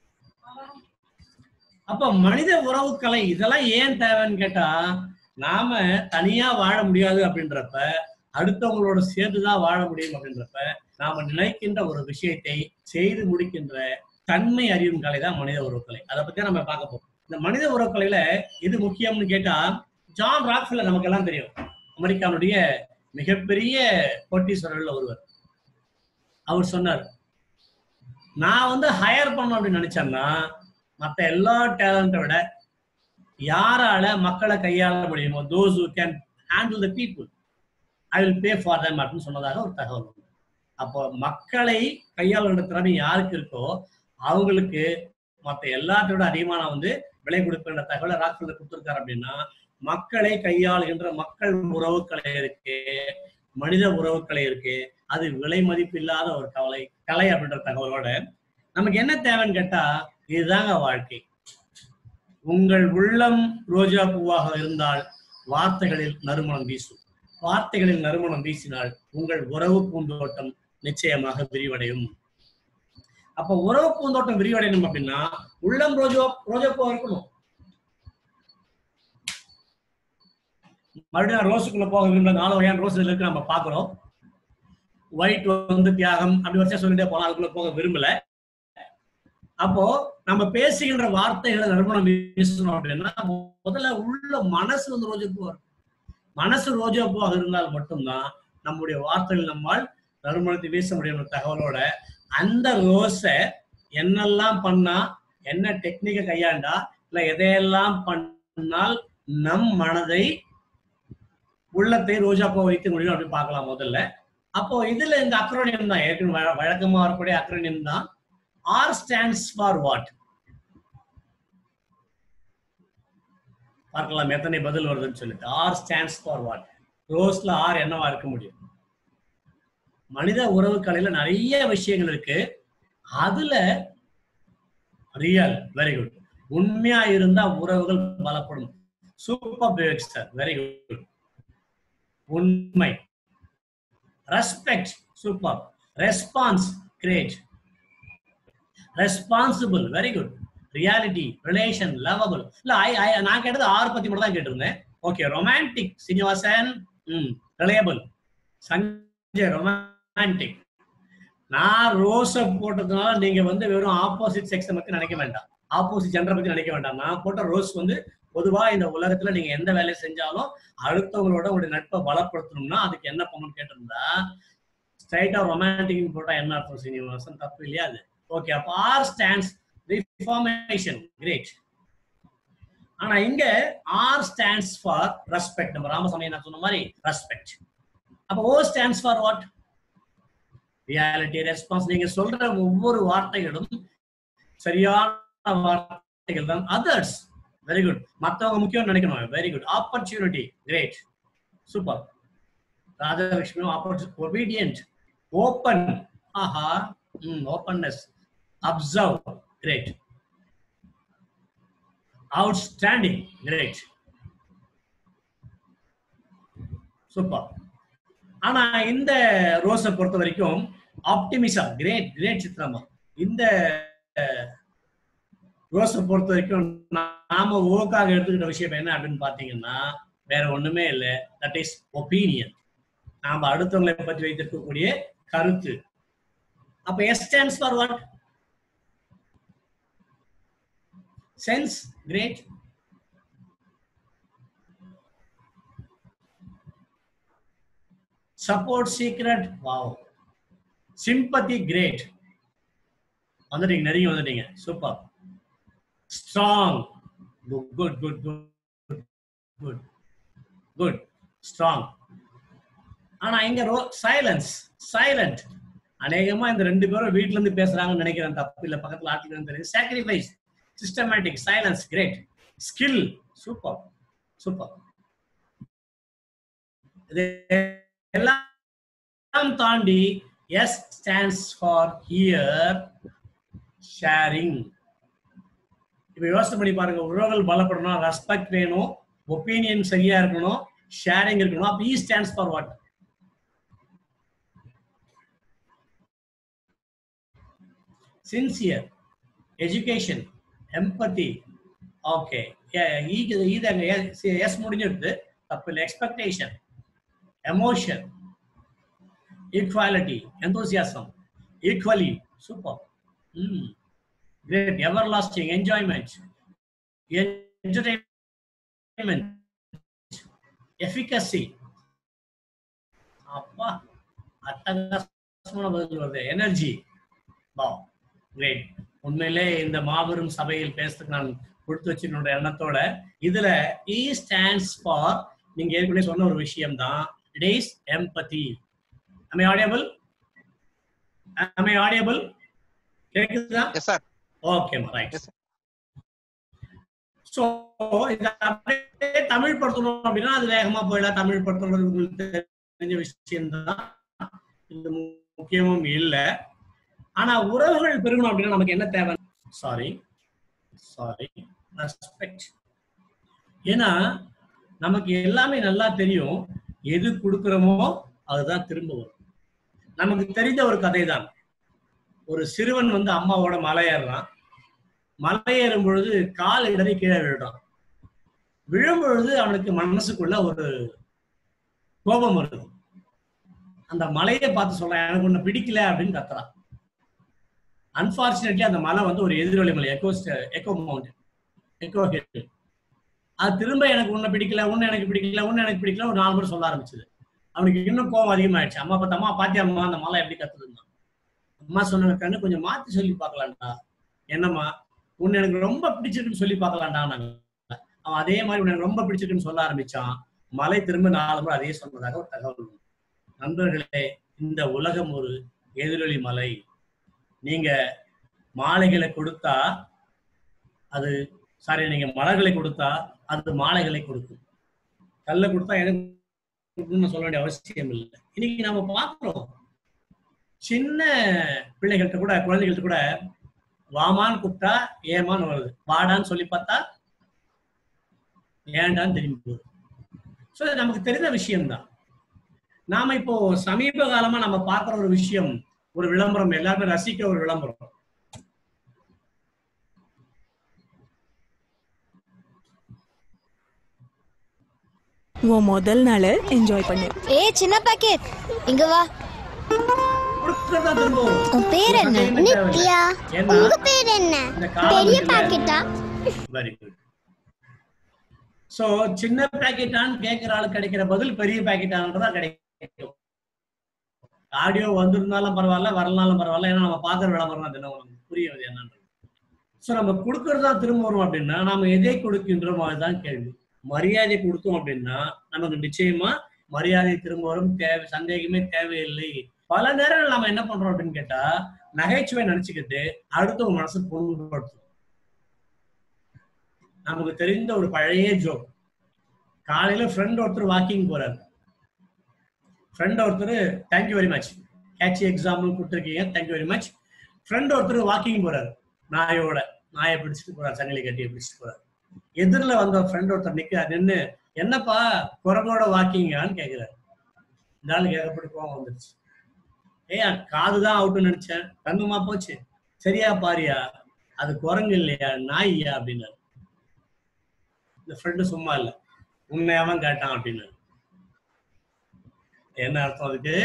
அப்ப மனித உறவுக்கலை இதெல்லாம் ஏன் தேவைன்னு கேட்டா நாம தனியா வாழ முடியாது அப்படின்றப்ப அடுத்தவங்களோட சேர்ந்துதான் வாழ முடியும் அப்படின்றப்ப நாம நினைக்கின்ற ஒரு விஷயத்தை செய்து முடிக்கின்ற தன்மை அறியும் கலை தான் மனித உறவுக்கலை அதை பத்தி நம்ம பார்க்க போறோம் இந்த மனித உறவுக்கலையில இது முக்கியம்னு கேட்டா ஜான் ராக்ஃபில்லர் நமக்கு எல்லாம் தெரியும் அமெரிக்காவுடைய மிகப்பெரிய கோட்டீஸ்வரர்கள் ஒருவர் அவர் சொன்னார் நான் வந்து ஹையர் பண்ணணும் அப்படின்னு நினைச்சேன்னா மற்ற எல்லா டேலண்ட்டை விட யாரால மக்களை கையாள முடியுமோ those who can handle the people I will pay for them அப்படின்னு சொன்னதாக ஒரு தகவல் உண்டு. அப்போ மக்களை கையாளுகிற திறமை யாருக்கு இருக்கோ அவங்களுக்கு மற்ற எல்லாத்தோட அதிகமான வந்து விலை கொடுக்கின்ற தகவலை ராக்ஃபில்லர் கொடுத்துருக்காரு அப்படின்னா மக்களை கையாளுகின்ற மக்கள் உறவுக்கலை இருக்கு மனித உறவுக்கலை இருக்கு அது விலை மதிப்பு இல்லாத ஒரு கவலை கலை அப்படின்ற தகவலோட நமக்கு என்ன தேவைன்னு கேட்டா இதுதாங்க வாழ்க்கை உங்கள் உள்ளம் ரோஜா பூவாக இருந்தால் வார்த்தைகளில் நறுமணம் வீசும் வார்த்தைகளில் நறுமணம் வீசினால் உங்கள் உறவு பூந்தோட்டம் நிச்சயமாக விரிவடையும் அப்ப உறவு பூந்தோட்டம் விரிவடையணும் அப்படின்னா உள்ளம் ரோஜா ரோஜா பூவா இருக்கணும் மறுபடியும் நான் ரோஸுக்குள்ள போக விரும்புற நாலு வகையான ரோஸ் இதுல இருக்கு நம்ம பாக்குறோம் ஒயிட் வந்து தியாகம் அப்படி வச்சா சொல்லிட்டே போலாம் அதுக்குள்ள போக விரும்பல அப்போ நம்ம பேசுகின்ற வார்த்தைகளை நறுமணம் வீசணும் அப்படின்னா முதல்ல உள்ள மனசு வந்து ரோஜா பூவா இருக்கும் மனசு ரோஜா பூவாக இருந்தால் மட்டும்தான் நம்முடைய வார்த்தைகள் நம்மால் நறுமணத்தை வீச முடியும் தகவலோட அந்த ரோஸை என்னெல்லாம் பண்ணா என்ன டெக்னிக்கை கையாண்டா இல்ல எதையெல்லாம் பண்ணால் நம் மனதை உள்ளத்தை ரோஜா பூ வைத்து முடியும் அப்படின்னு பார்க்கலாம் முதல்ல அப்போ இதுல இந்த அக்ரோனியம் தான் ஏற்கனவே வழ- வழக்கமா வரக்கூடிய அக்ரோனியம் தான் ஆர் ஸ்டாண்ட்ஸ் ஃபார் வாட் பார்க்கலாம் எத்தனை பதில் வருதுன்னு சொல்லிட்டு ஆர் ஸ்டாண்ட்ஸ் ஃபார் வாட் ரோஸ்ல ஆர் என்னவா இருக்க முடியும் மனித உறவுக்கலையில நிறைய விஷயங்கள் இருக்கு அதுல ரியல் வெரி குட் உண்மையா இருந்தா உறவுகள் பலப்படும் சூப்பர் சார் வெரி குட் உண்மை respect super response great responsible very good reality relation lovable இல்ல ஐ ஐ நான் கேட்டது ஆறு பத்தி மட்டும் தான் கேட்டிருந்தேன் ஓகே ரொமான்டிக் சீனிவாசன் ம் ரிலையபிள் சஞ்சய் ரொமான்டிக் நான் ரோஸ போட்டதுனால நீங்க வந்து வெறும் ஆப்போசிட் செக்ஸை பத்தி நினைக்க வேண்டாம் ஆப்போசிட் ஜெண்டரை பத்தி நினைக்க வேண்டாம் நான் போட்ட ரோஸ் வந்து பொதுவா இந்த உலகத்துல நீங்க எந்த வேலையை செஞ்சாலும் அடுத்தவங்களோட ஒரு நட்பை பலப்படுத்தணும்னா அதுக்கு என்ன பண்ணணும்னு கேட்டிருந்தா ஸ்ட்ரைட்டா ரொமான்டிக் போட்டா என்ன அர்த்தம் சீனிவாசன் தப்பு இல்லையா அது ஓகே அப்ப ஆர் ஸ்டாண்ட்ஸ் ரிஃபார்மேஷன் கிரேட் ஆனா இங்க ஆர் ஸ்டாண்ட்ஸ் ஃபார் ரெஸ்பெக்ட் நம்ம ராமசாமி நான் சொன்ன மாதிரி ரெஸ்பெக்ட் அப்ப O stands for what reality response நீங்க சொல்ற ஒவ்வொரு வார்த்தைகளும் சரியான வார்த்தைகள் தான் அதர்ஸ் வெரி குட் மத்தவங்க முக்கியம் நினைக்கணும் very good opportunity great super Rajalakshmi opportunity obedient open ஆஹா ம் openness observe great outstanding great super ஆனா இந்த ரோஸை பொறுத்த வரைக்கும் ஆப்டிமிசம் கிரேட் கிரேட் சித்ராமா இந்த ரோஸை பொறுத்த வரைக்கும் நாம ஓக்காக எடுத்துக்கிட்ட விஷயம் என்ன அப்படின்னு பாத்தீங்கன்னா வேற ஒண்ணுமே இல்லை தட் இஸ் ஒப்பீனியன் நாம அடுத்தவங்களை பற்றி வைத்திருக்கக்கூடிய கருத்து அப்ப S stands for what sense great support secret wow sympathy great வந்துட்டீங்க நிறைய வந்துட்டீங்க super strong good good good good good strong ஆனா இங்க ரோ சைலன்ஸ் சைலண்ட் அநேகமா இந்த ரெண்டு பேரும் வீட்ல இருந்து பேசுறாங்கன்னு நினைக்கிறேன் தப்பு இல்ல பக்கத்துல ஆட்கள் தெரியும் sacrifice systematic silence great skill super super எல்லாம் தாண்டி S stands for here sharing இப்ப யோசனை பண்ணி பாருங்க உறவுகள் பலப்படணும் ரெஸ்பெக்ட் வேணும் ஒப்பீனியன் சரியா இருக்கணும் ஷேரிங் இருக்கணும் அப்ப E stands for what sincere education empathy okay இதாங்க எஸ் முடிஞ்சிருது தப்பு இல்லை expectation emotion equality enthusiasm equally super ம் great everlasting enjoyment entertainment efficacy அப்பா அட்டகாசமான பதில் வருது எனர்ஜி வா கிரேட் உண்மையிலே இந்த மாபெரும் சபையில் பேசுறதுக்கு நான் கொடுத்து வச்சிருந்த எண்ணத்தோட இதுல இ ஸ்டாண்ட்ஸ் ஃபார் நீங்க ஏற்கனவே சொன்ன ஒரு விஷயம் தான் it is empathy am i audible am i audible கேக்குதா yes sir okay right Yes, sir. So இத அப்படியே தமிழ் படுத்தணும் அப்படின்னா அது வேகமா போயிடலாம் தமிழ் படுத்தணும் உங்களுக்கு தெரிஞ்ச விஷயம் தான் இது முக்கியமும் இல்ல ஆனா உறவுகள் பெருகணும் அப்படின்னா நமக்கு என்ன தேவை சாரி சாரி ரெஸ்பெக்ட் ஏன்னா நமக்கு எல்லாமே நல்லா தெரியும் எது கொடுக்குறோமோ அதுதான் திரும்ப வரும் நமக்கு தெரிந்த ஒரு கதை தான் ஒரு சிறுவன் வந்து அம்மாவோட மலை ஏறுறான் மலை ஏறும் பொழுது கால் இடறி கீழே விழுறான் விழும் பொழுது அவனுக்கு மனசுக்குள்ள ஒரு கோபம் வருது அந்த மலையை பார்த்து சொல்றான் எனக்கு ஒண்ணு பிடிக்கல அப்படின்னு கத்துறான் அன்பார்ச்சுனேட்லி அந்த மலை வந்து ஒரு எதிரொலி மலை echo echo mount echo hill அது திரும்ப எனக்கு உன்னை பிடிக்கல உன்னை எனக்கு பிடிக்கல உன்னை எனக்கு பிடிக்கல ஒரு நாலு முறை சொல்ல ஆரம்பிச்சது அவனுக்கு இன்னும் கோவம் அதிகமாயிடுச்சு அம்மா பார்த்து அம்மா பாத்தியாம்மா அந்த மலை எப்படி கத்துதுன்னா அம்மா சொன்ன கண்ணு கொஞ்சம் மாத்தி சொல்லி பார்க்கலாம்டா என்னம்மா உன்னை எனக்கு ரொம்ப பிடிச்சிருக்குன்னு சொல்லி பார்க்கலாம்டா நாங்க அவன் அதே மாதிரி உன்னை எனக்கு ரொம்ப பிடிச்சிருக்குன்னு சொல்ல ஆரம்பிச்சான் மலை திரும்ப நாலு முறை அதே சொன்னதாக ஒரு தகவல் நண்பர்களே இந்த உலகம் ஒரு எதிரொலி மலை நீங்க மாலைகளை கொடுத்தா அது சாரி நீங்க மலர்களை கொடுத்தா அது மாலைகளை கொடுக்கும் கல்ல கொடுத்தா எனக்கு கொடுக்கணும்னு சொல்ல வேண்டிய அவசியம் இல்லை இன்னைக்கு நாம பார்க்கிறோம் சின்ன பிள்ளைகள்கிட்ட கூட குழந்தைகள்ட்ட கூட வாமான்னு கூப்பிட்டா ஏமான்னு வருது வாடான்னு சொல்லி பார்த்தா ஏண்டான்னு திரும்பி போகுது ஸோ இது நமக்கு தெரிந்த விஷயம்தான் நாம இப்போ சமீப காலமா நம்ம பார்க்குற ஒரு விஷயம் ஒரு விளம்பரம் எல்லாருமே ரசிக்கிற ஒரு விளம்பரம் உன் முதல் நாளை என்ஜாய் பண்ணு ஏய் சின்ன பாக்கெட் இங்க வா கொடுக்கறதா திரும்பவும் உன் பேர் என்ன நித்யா ஏன்னா உங்க பேர் என்ன இந்த காலம் பெரிய இருக்குல்ல, பாக்கெட்டா வெரி குட் சோ சின்ன பாக்கெட்டான்னு கேட்கிற ஆளுக்கு கிடைக்கிற பதில் பெரிய பாக்கெட்டான்றதா கிடைக்கும் ஆடியோ வந்திருந்தாலும் பரவாயில்ல வரலனாலும் பரவாயில்ல ஏன்னா நம்ம பார்க்குற விளம்பரம் அது என்ன நமக்கு புரியுது என்னன்றது ஸோ நம்ம கொடுக்கறதா திரும்ப வரும் அப்படின்னா நாம எதை கொடுக்கின்றோம் அதுதான் கேள்வி மரியாதை கொடுத்தோம் அப்படின்னா நமக்கு நிச்சயமா மரியாதை திரும்ப வரும் தேவை சந்தேகமே தேவையில்லை பல நேரங்கள் நாம என்ன பண்றோம் அப்படின்னு கேட்டா நகைச்சுவை நினைச்சுக்கிட்டு அடுத்தவங்க மனசு புண்படுத்தும் நமக்கு தெரிந்த ஒரு பழைய ஜோக் காலையில ஃப்ரெண்ட் ஒருத்தர் வாக்கிங் போறாரு ஃப்ரெண்ட் ஒருத்தர் thank you very much catchy example கொடுத்துருக்கீங்க தேங்க்யூ வெரி மச் ஃப்ரெண்ட் ஒருத்தர் வாக்கிங் போறாரு நாயோட நாயை பிடிச்சிட்டு போறாரு சங்கிலி கட்டியை பிடிச்சிட்டு போறாரு எதிரில் வந்த ஃப்ரெண்ட் ஒருத்தர் நிக்க நின்னு என்னப்பா குரங்கோட வாக்கிங்கான்னு கேக்குறாரு இந்த ஆளு கேட்கப்பட்டு கோவம் வந்துருச்சு ஏய்யா காதுதான் அவுட்டுன்னு நினைச்சேன் கண்ணுமா போச்சு சரியா பாரியா அது குரங்கு இல்லையா நாய்யா அப்படின்னாரு இந்த ஃப்ரெண்டு சும்மா இல்ல உண்மையாவன் கேட்டான் அப்படின்னு என்ன அர்த்தம் அதுக்கு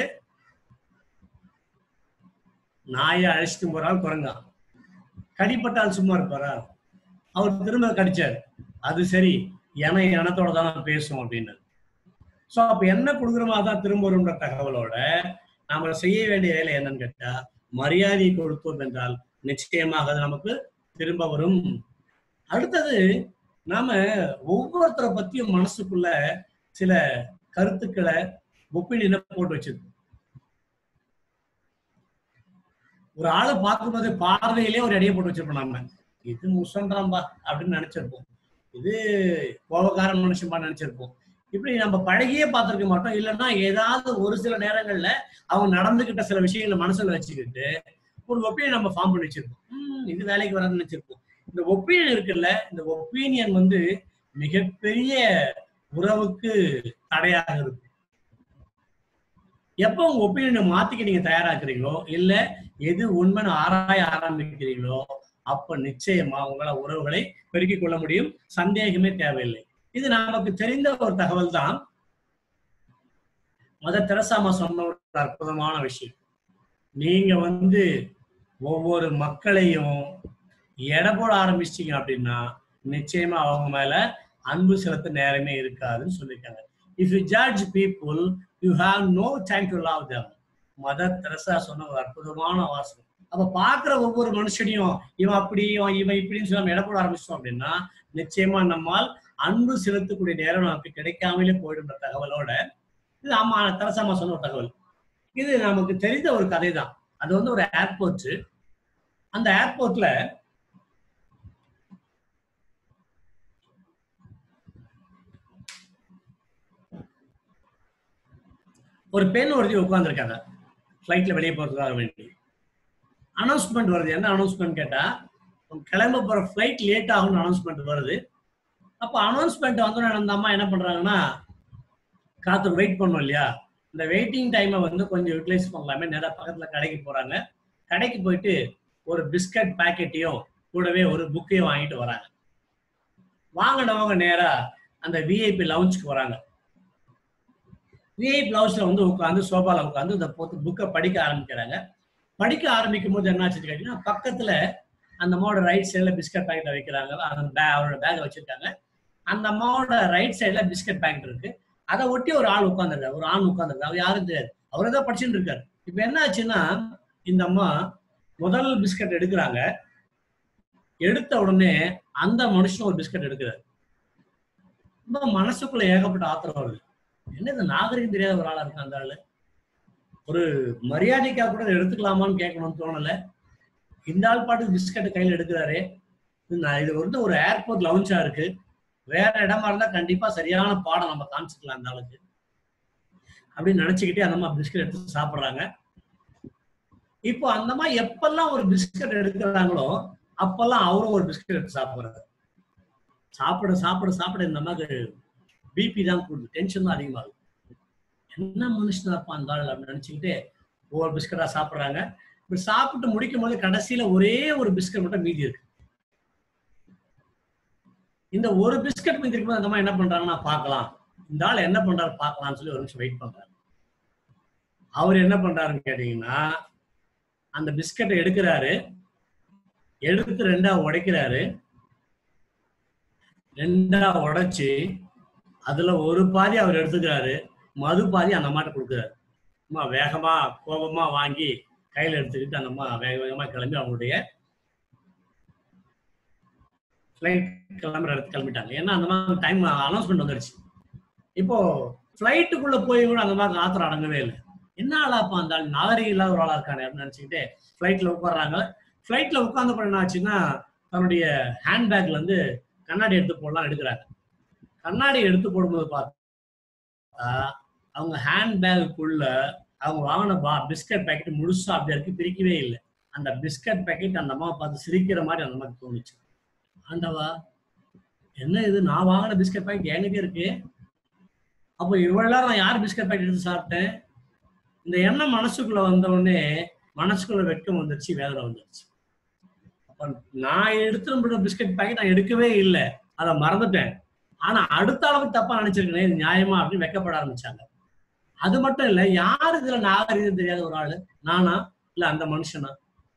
நாயை அழைச்சிட்டு போறான் குரங்கா கடிப்பட்டால் சும்மா இருப்பாரா அவர் திரும்ப கடிச்சாரு அது சரி என இனத்தோட தான் பேசும் அப்படின்னு சோ அப்ப என்ன கொடுக்குறோமோ அதான் திரும்ப வரும்ன்ற தகவலோட நாம செய்ய வேண்டிய வேலை என்னன்னு கேட்டா மரியாதை கொடுத்தோம் என்றால் நிச்சயமாக அது நமக்கு திரும்ப வரும் அடுத்தது நாம ஒவ்வொருத்தரை பத்தியும் மனசுக்குள்ள சில கருத்துக்களை ஒப்பீனியனை போட்டு வச்சிருக்கோம் ஒரு ஆளை பார்க்கும்போது பார்வையிலே ஒரு அடியை போட்டு வச்சிருப்போம் நம்ம இது முசன்றாம்பா அப்படின்னு நினைச்சிருப்போம் இது கோபக்கார மனுஷன்பா நினைச்சிருப்போம் இப்படி நம்ம பழகியே பார்த்திருக்க மாட்டோம் இல்லைன்னா ஏதாவது ஒரு சில நேரங்கள்ல அவங்க நடந்துகிட்ட சில விஷயங்களை மனசுல வச்சுக்கிட்டு ஒரு ஒப்பீனியன் நம்ம ஃபார்ம் பண்ணி வச்சிருப்போம் "ம், இது வேலைக்கு வராதுன்னு நினைச்சிருப்போம் இந்த ஒப்பீனியன் இருக்குல்ல இந்த ஒப்பீனியன் வந்து மிகப்பெரிய உறவுக்கு தடையாக இருக்கும் எப்போ உங்க ஒப்பீனியனை மாத்திக்க நீங்க தயாராக்குறீங்களோ இல்ல எது உண்மைன்னு ஆராய ஆரம்பிக்கிறீங்களோ அப்ப நிச்சயமா உங்களால உறவுகளை பெருக்கிக் கொள்ள முடியும் சந்தேகமே தேவையில்லை இது நமக்கு தெரிந்த ஒரு தகவல் தான் மத தெரசாமா சொன்ன ஒரு அற்புதமான விஷயம் நீங்க வந்து ஒவ்வொரு மக்களையும் எடை போட ஆரம்பிச்சிட்டீங்க அப்படின்னா நிச்சயமா அவங்க மேல அன்பு செலுத்த நேரமே இருக்காதுன்னு சொல்லியிருக்காங்க if you judge people you have no time to love them mother Teresa சொன்ன ஒரு அற்புதமான வாசகம் அப்ப பாக்குற ஒவ்வொரு மனுஷனையும் இவன் அப்படி இவன் இவன் இப்படின்னு சொல்லி நம்ம எடை போட ஆரம்பிச்சோம் அப்படின்னா நிச்சயமா நம்மால் அன்பு செலுத்தக்கூடிய நேரம் நமக்கு கிடைக்காமலே போயிடுன்ற தகவலோட இது ஆமா தெரசாமா சொன்ன ஒரு தகவல் இது நமக்கு தெரிந்த ஒரு கதை தான் அது வந்து ஒரு ஏர்போர்ட் அந்த ஏர்போர்ட்ல ஒரு பெண் ஒருத்தி உட்காந்துருக்காங்க ஃப்ளைட்ல வெளியே போறதுக்காக வேண்டி அனௌன்ஸ்மெண்ட் வருது என்ன அனௌன்ஸ்மெண்ட் கேட்டா உங்க கிளம்ப போற ஃப்ளைட் லேட் ஆகும்னு அனௌன்ஸ்மெண்ட் வருது அப்போ அனௌன்ஸ்மெண்ட் வந்தோடனே அந்த அம்மா என்ன பண்றாங்கன்னா காத்து வெயிட் பண்ணோம் இல்லையா இந்த வெயிட்டிங் டைமை வந்து கொஞ்சம் யூட்டிலைஸ் பண்ணலாமே நேராக பக்கத்துல கடைக்கு போறாங்க கடைக்கு போயிட்டு ஒரு பிஸ்கட் பாக்கெட்டையும் கூடவே ஒரு புக்கையும் வாங்கிட்டு வராங்க வாங்கினவங்க நேரா அந்த விஐபி லவுஞ்சுக்கு வராங்க விஐபி லவுஞ்சில் வந்து உட்காந்து சோபால உட்காந்து இந்த புக்கை படிக்க ஆரம்பிக்கிறாங்க படிக்க ஆரம்பிக்கும் போது என்னாச்சு கேட்டீங்கன்னா பக்கத்துல அந்த அம்மாவோட ரைட் சைடில் பிஸ்கட் பாக்கெட்டை வைக்கிறாங்க அந்த பே அவரோட பேக்கை வச்சிருக்காங்க அந்த அம்மாவோட ரைட் சைடில் பிஸ்கட் பாக்கெட் இருக்கு அதை ஒட்டி ஒரு ஆள் உட்காந்துருக்காரு ஒரு ஆண் உட்காந்துருக்காரு அவர் யாரும் தெரியாது அவரே தான் படிச்சுட்டு இருக்காரு இப்போ என்ன ஆச்சுன்னா இந்த அம்மா முதல் பிஸ்கட் எடுக்கிறாங்க எடுத்த உடனே அந்த மனுஷன் ஒரு பிஸ்கட் எடுக்கிறாரு ரொம்ப மனசுக்குள்ள ஏகப்பட்ட ஆத்திரம் வருது என்ன இந்த நாகரிகம் தெரியாத ஒரு ஆளா இருக்கு அந்த ஆளு ஒரு மரியாதைக்காக கூட இதை எடுத்துக்கலாமான்னு கேட்கணும்னு தோணல இந்த ஆள் பாட்டு பிஸ்கட் கையில் எடுக்கிறாரு இது நான் இது வந்து ஒரு ஏர்போர்ட் லவுஞ்சா இருக்கு வேற இடமா இருந்தா கண்டிப்பா சரியான பாடம் நம்ம காமிச்சுக்கலாம் அந்த ஆளுக்கு அப்படின்னு நினைச்சுக்கிட்டே அந்த அம்மா பிஸ்கட் எடுத்து சாப்பிடுறாங்க இப்போ அந்த மாதிரி எப்பெல்லாம் ஒரு பிஸ்கட் எடுக்கிறாங்களோ அப்பெல்லாம் அவரும் ஒரு பிஸ்கட் எடுத்து சாப்பிடுறாரு சாப்பிட சாப்பிட சாப்பிட இந்த மாதிரி பிபி தான் கூடுது டென்ஷன் தான் அதிகமாகுது என்ன மனுஷனா இருப்பான் அந்த ஆள் அப்படின்னு நினைச்சுக்கிட்டு ஒவ்வொரு பிஸ்கட்டா சாப்பிடுறாங்க இப்படி சாப்பிட்டு முடிக்கும் போது கடைசியில ஒரே ஒரு பிஸ்கட் மட்டும் மீதி இருக்கு இந்த ஒரு பிஸ்கட் மீதி இருக்கும்போது அந்த மாதிரி என்ன பண்றாங்கன்னா பார்க்கலாம் இந்த ஆள் என்ன பண்றாரு பார்க்கலாம்னு சொல்லி ஒரு நிமிஷம் வெயிட் பண்றாரு அவர் என்ன பண்றாருன்னு கேட்டீங்கன்னா அந்த பிஸ்கட்டை எடுக்கிறாரு எடுத்து ரெண்டா உடைக்கிறாரு ரெண்டா உடைச்சு அதுல ஒரு பாதி அவர் எடுத்துக்கிறாரு மது பாதி அந்த அம்மாட்ட கொடுக்குறாரு அம்மா வேகமா கோபமா வாங்கி கையில எடுத்துக்கிட்டு அந்த அம்மா வேக வேகமா கிளம்பி அவங்களுடைய ஃப்ளைட் கிளம்புற இடத்துக்கு கிளம்பிட்டாங்க ஏன்னா அந்த மாதிரி டைம் அனௌன்ஸ்மெண்ட் வந்துருச்சு இப்போ ஃப்ளைட்டுக்குள்ள போய் கூட அந்த மாதிரி ஆத்திரம் அடங்கவே இல்லை என்ன ஆளாப்பா அந்த ஆள் நாகரிகம் இல்லாத ஒரு ஆளா இருக்கானே அப்படின்னு நினைச்சுக்கிட்டு ஃப்ளைட்ல உட்கார்றாங்க ஃப்ளைட்ல உட்கார்ந்த அப்புறம் என்ன ஆச்சுன்னா தன்னுடைய ஹேண்ட்பேக்ல இருந்து கண்ணாடி எடுத்து போடலாம் எடுக்கிறாங்க கண்ணாடி எடுத்து போடும்போது பார்த்தா அவங்க ஹேண்ட்பேக்குள்ள அவங்க வாங்கின பா பிஸ்கட் பேக்கெட் முழுசா அப்படி இருக்கு பிரிக்கவே இல்லை அந்த பிஸ்கட் பேக்கெட் அந்த அம்மா பார்த்து சிரிக்கிற மாதிரி அந்த அம்மாக்கு தோணுச்சு ஆண்டவா என்ன இது நான் வாங்கின பிஸ்கட் பேக்கெட் என்கிட்ட இருக்கு அப்போ இவ்வளவு நேரம் நான் யார் பிஸ்கட் பேக்கெட் எடுத்து சாப்பிட்டேன் இந்த எண்ணம் மனசுக்குள்ள வந்த உடனே மனசுக்குள்ள வெட்கம் வந்துருச்சு வேதனை வந்துருச்சு அப்ப நான் எடுத்து பிஸ்கட் பேக்கெட் நான் எடுக்கவே இல்லை அதை மறந்துட்டேன் ஆனா அடுத்த அளவுக்கு தப்பா நினைச்சிருக்கேன் இது நியாயமா அப்படின்னு வெக்கப்பட ஆரம்பிச்சாங்க அது மட்டும் இல்ல யாரு இதுல நாகரிகம் தெரியாத ஒரு ஆளு நானா இல்ல அந்த மனுஷனா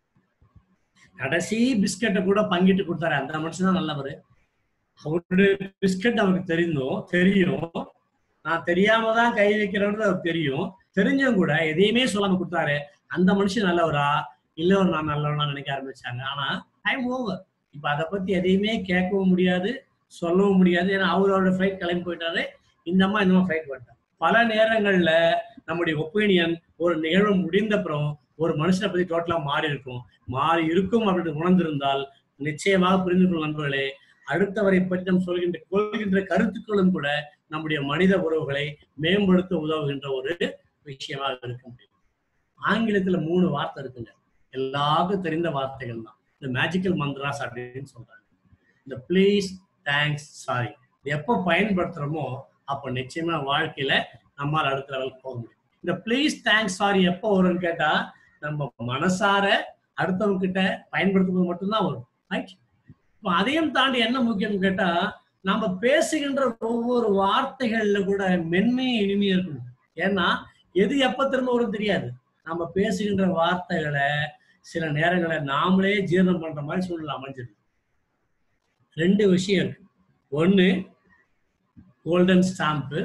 கடைசி பிஸ்கட்டை கூட பங்கிட்டு கொடுத்தாரு அந்த மனுஷன் தான் நல்லவர் அவருடைய பிஸ்கட் அவருக்கு தெரிந்தும் தெரியும் நான் தெரியாம தான் கை வைக்கிறேன்னு அவருக்கு தெரியும் தெரிஞ்சும் கூட எதையுமே சொல்லாம கொடுத்தாரு அந்த மனுஷன் நல்லவரா இல்ல ஒரு நான் நல்லவனா நினைக்க ஆரம்பிச்சாங்க ஆனா டைம் ஓவர் இப்ப அதை பத்தி எதையுமே கேட்கவும் முடியாது சொல்லவும் முடியாது ஏன்னா அவரோட ஃபிளைட் கிளம்பி போயிட்டாரு இந்த அம்மா இந்த மாதிரி ஃபிளைட் போயிட்டாங்க பல நேரங்கள்ல நம்முடைய ஒப்பீனியன் ஒரு நிகழ்வு முடிந்த அப்புறம் ஒரு மனுஷனை பத்தி டோட்டலா மாறி இருக்கும் மாறி இருக்கும் அப்படின்னு உணர்ந்திருந்தால் நிச்சயமாக புரிந்து கொள்ளும் நண்பர்களே அடுத்தவரை பற்றி நாம் சொல்கின்ற கொள்கின்ற கருத்துக்களும் கூட நம்முடைய மனித உறவுகளை மேம்படுத்த உதவுகின்ற ஒரு விஷயமாக இருக்க முடியும் ஆங்கிலத்துல மூணு வார்த்தை இருக்குங்க எல்லாருக்கும் தெரிந்த வார்த்தைகள் தான் இந்த மேஜிக்கல் மந்த்ராஸ் அப்படின்னு சொல்றாங்க இந்த ப்ளீஸ் தேங்க்ஸ் சாரி எப்போ பயன்படுத்துறோமோ அப்போ நிச்சயமா வாழ்க்கையில நம்மால் அடுத்த லெவலுக்கு போக முடியும் இந்த ப்ளீஸ் தேங்க்ஸ் சாரி எப்போ வரும்னு கேட்டா நம்ம மனசார அடுத்தவங்க கிட்ட பயன்படுத்தும்போது மட்டும்தான் வரும் ரைட் இப்போ அதையும் தாண்டி என்ன முக்கியம்னு கேட்டா நம்ம பேசுகின்ற ஒவ்வொரு வார்த்தைகள்ல கூட மென்மையும் இனிமையும் இருக்கணும் ஏன்னா எது எப்ப திரும்ப வரும் தெரியாது நம்ம பேசுகின்ற வார்த்தைகளை சில நேரங்களை நாமளே ஜீரணம் பண்ற மாதிரி சூழ்நிலை அமைஞ்சிருக்கு ரெண்டு விஷயம் இருக்கு ஒண்ணு கோல்டன் ஸ்டாம்ப்பு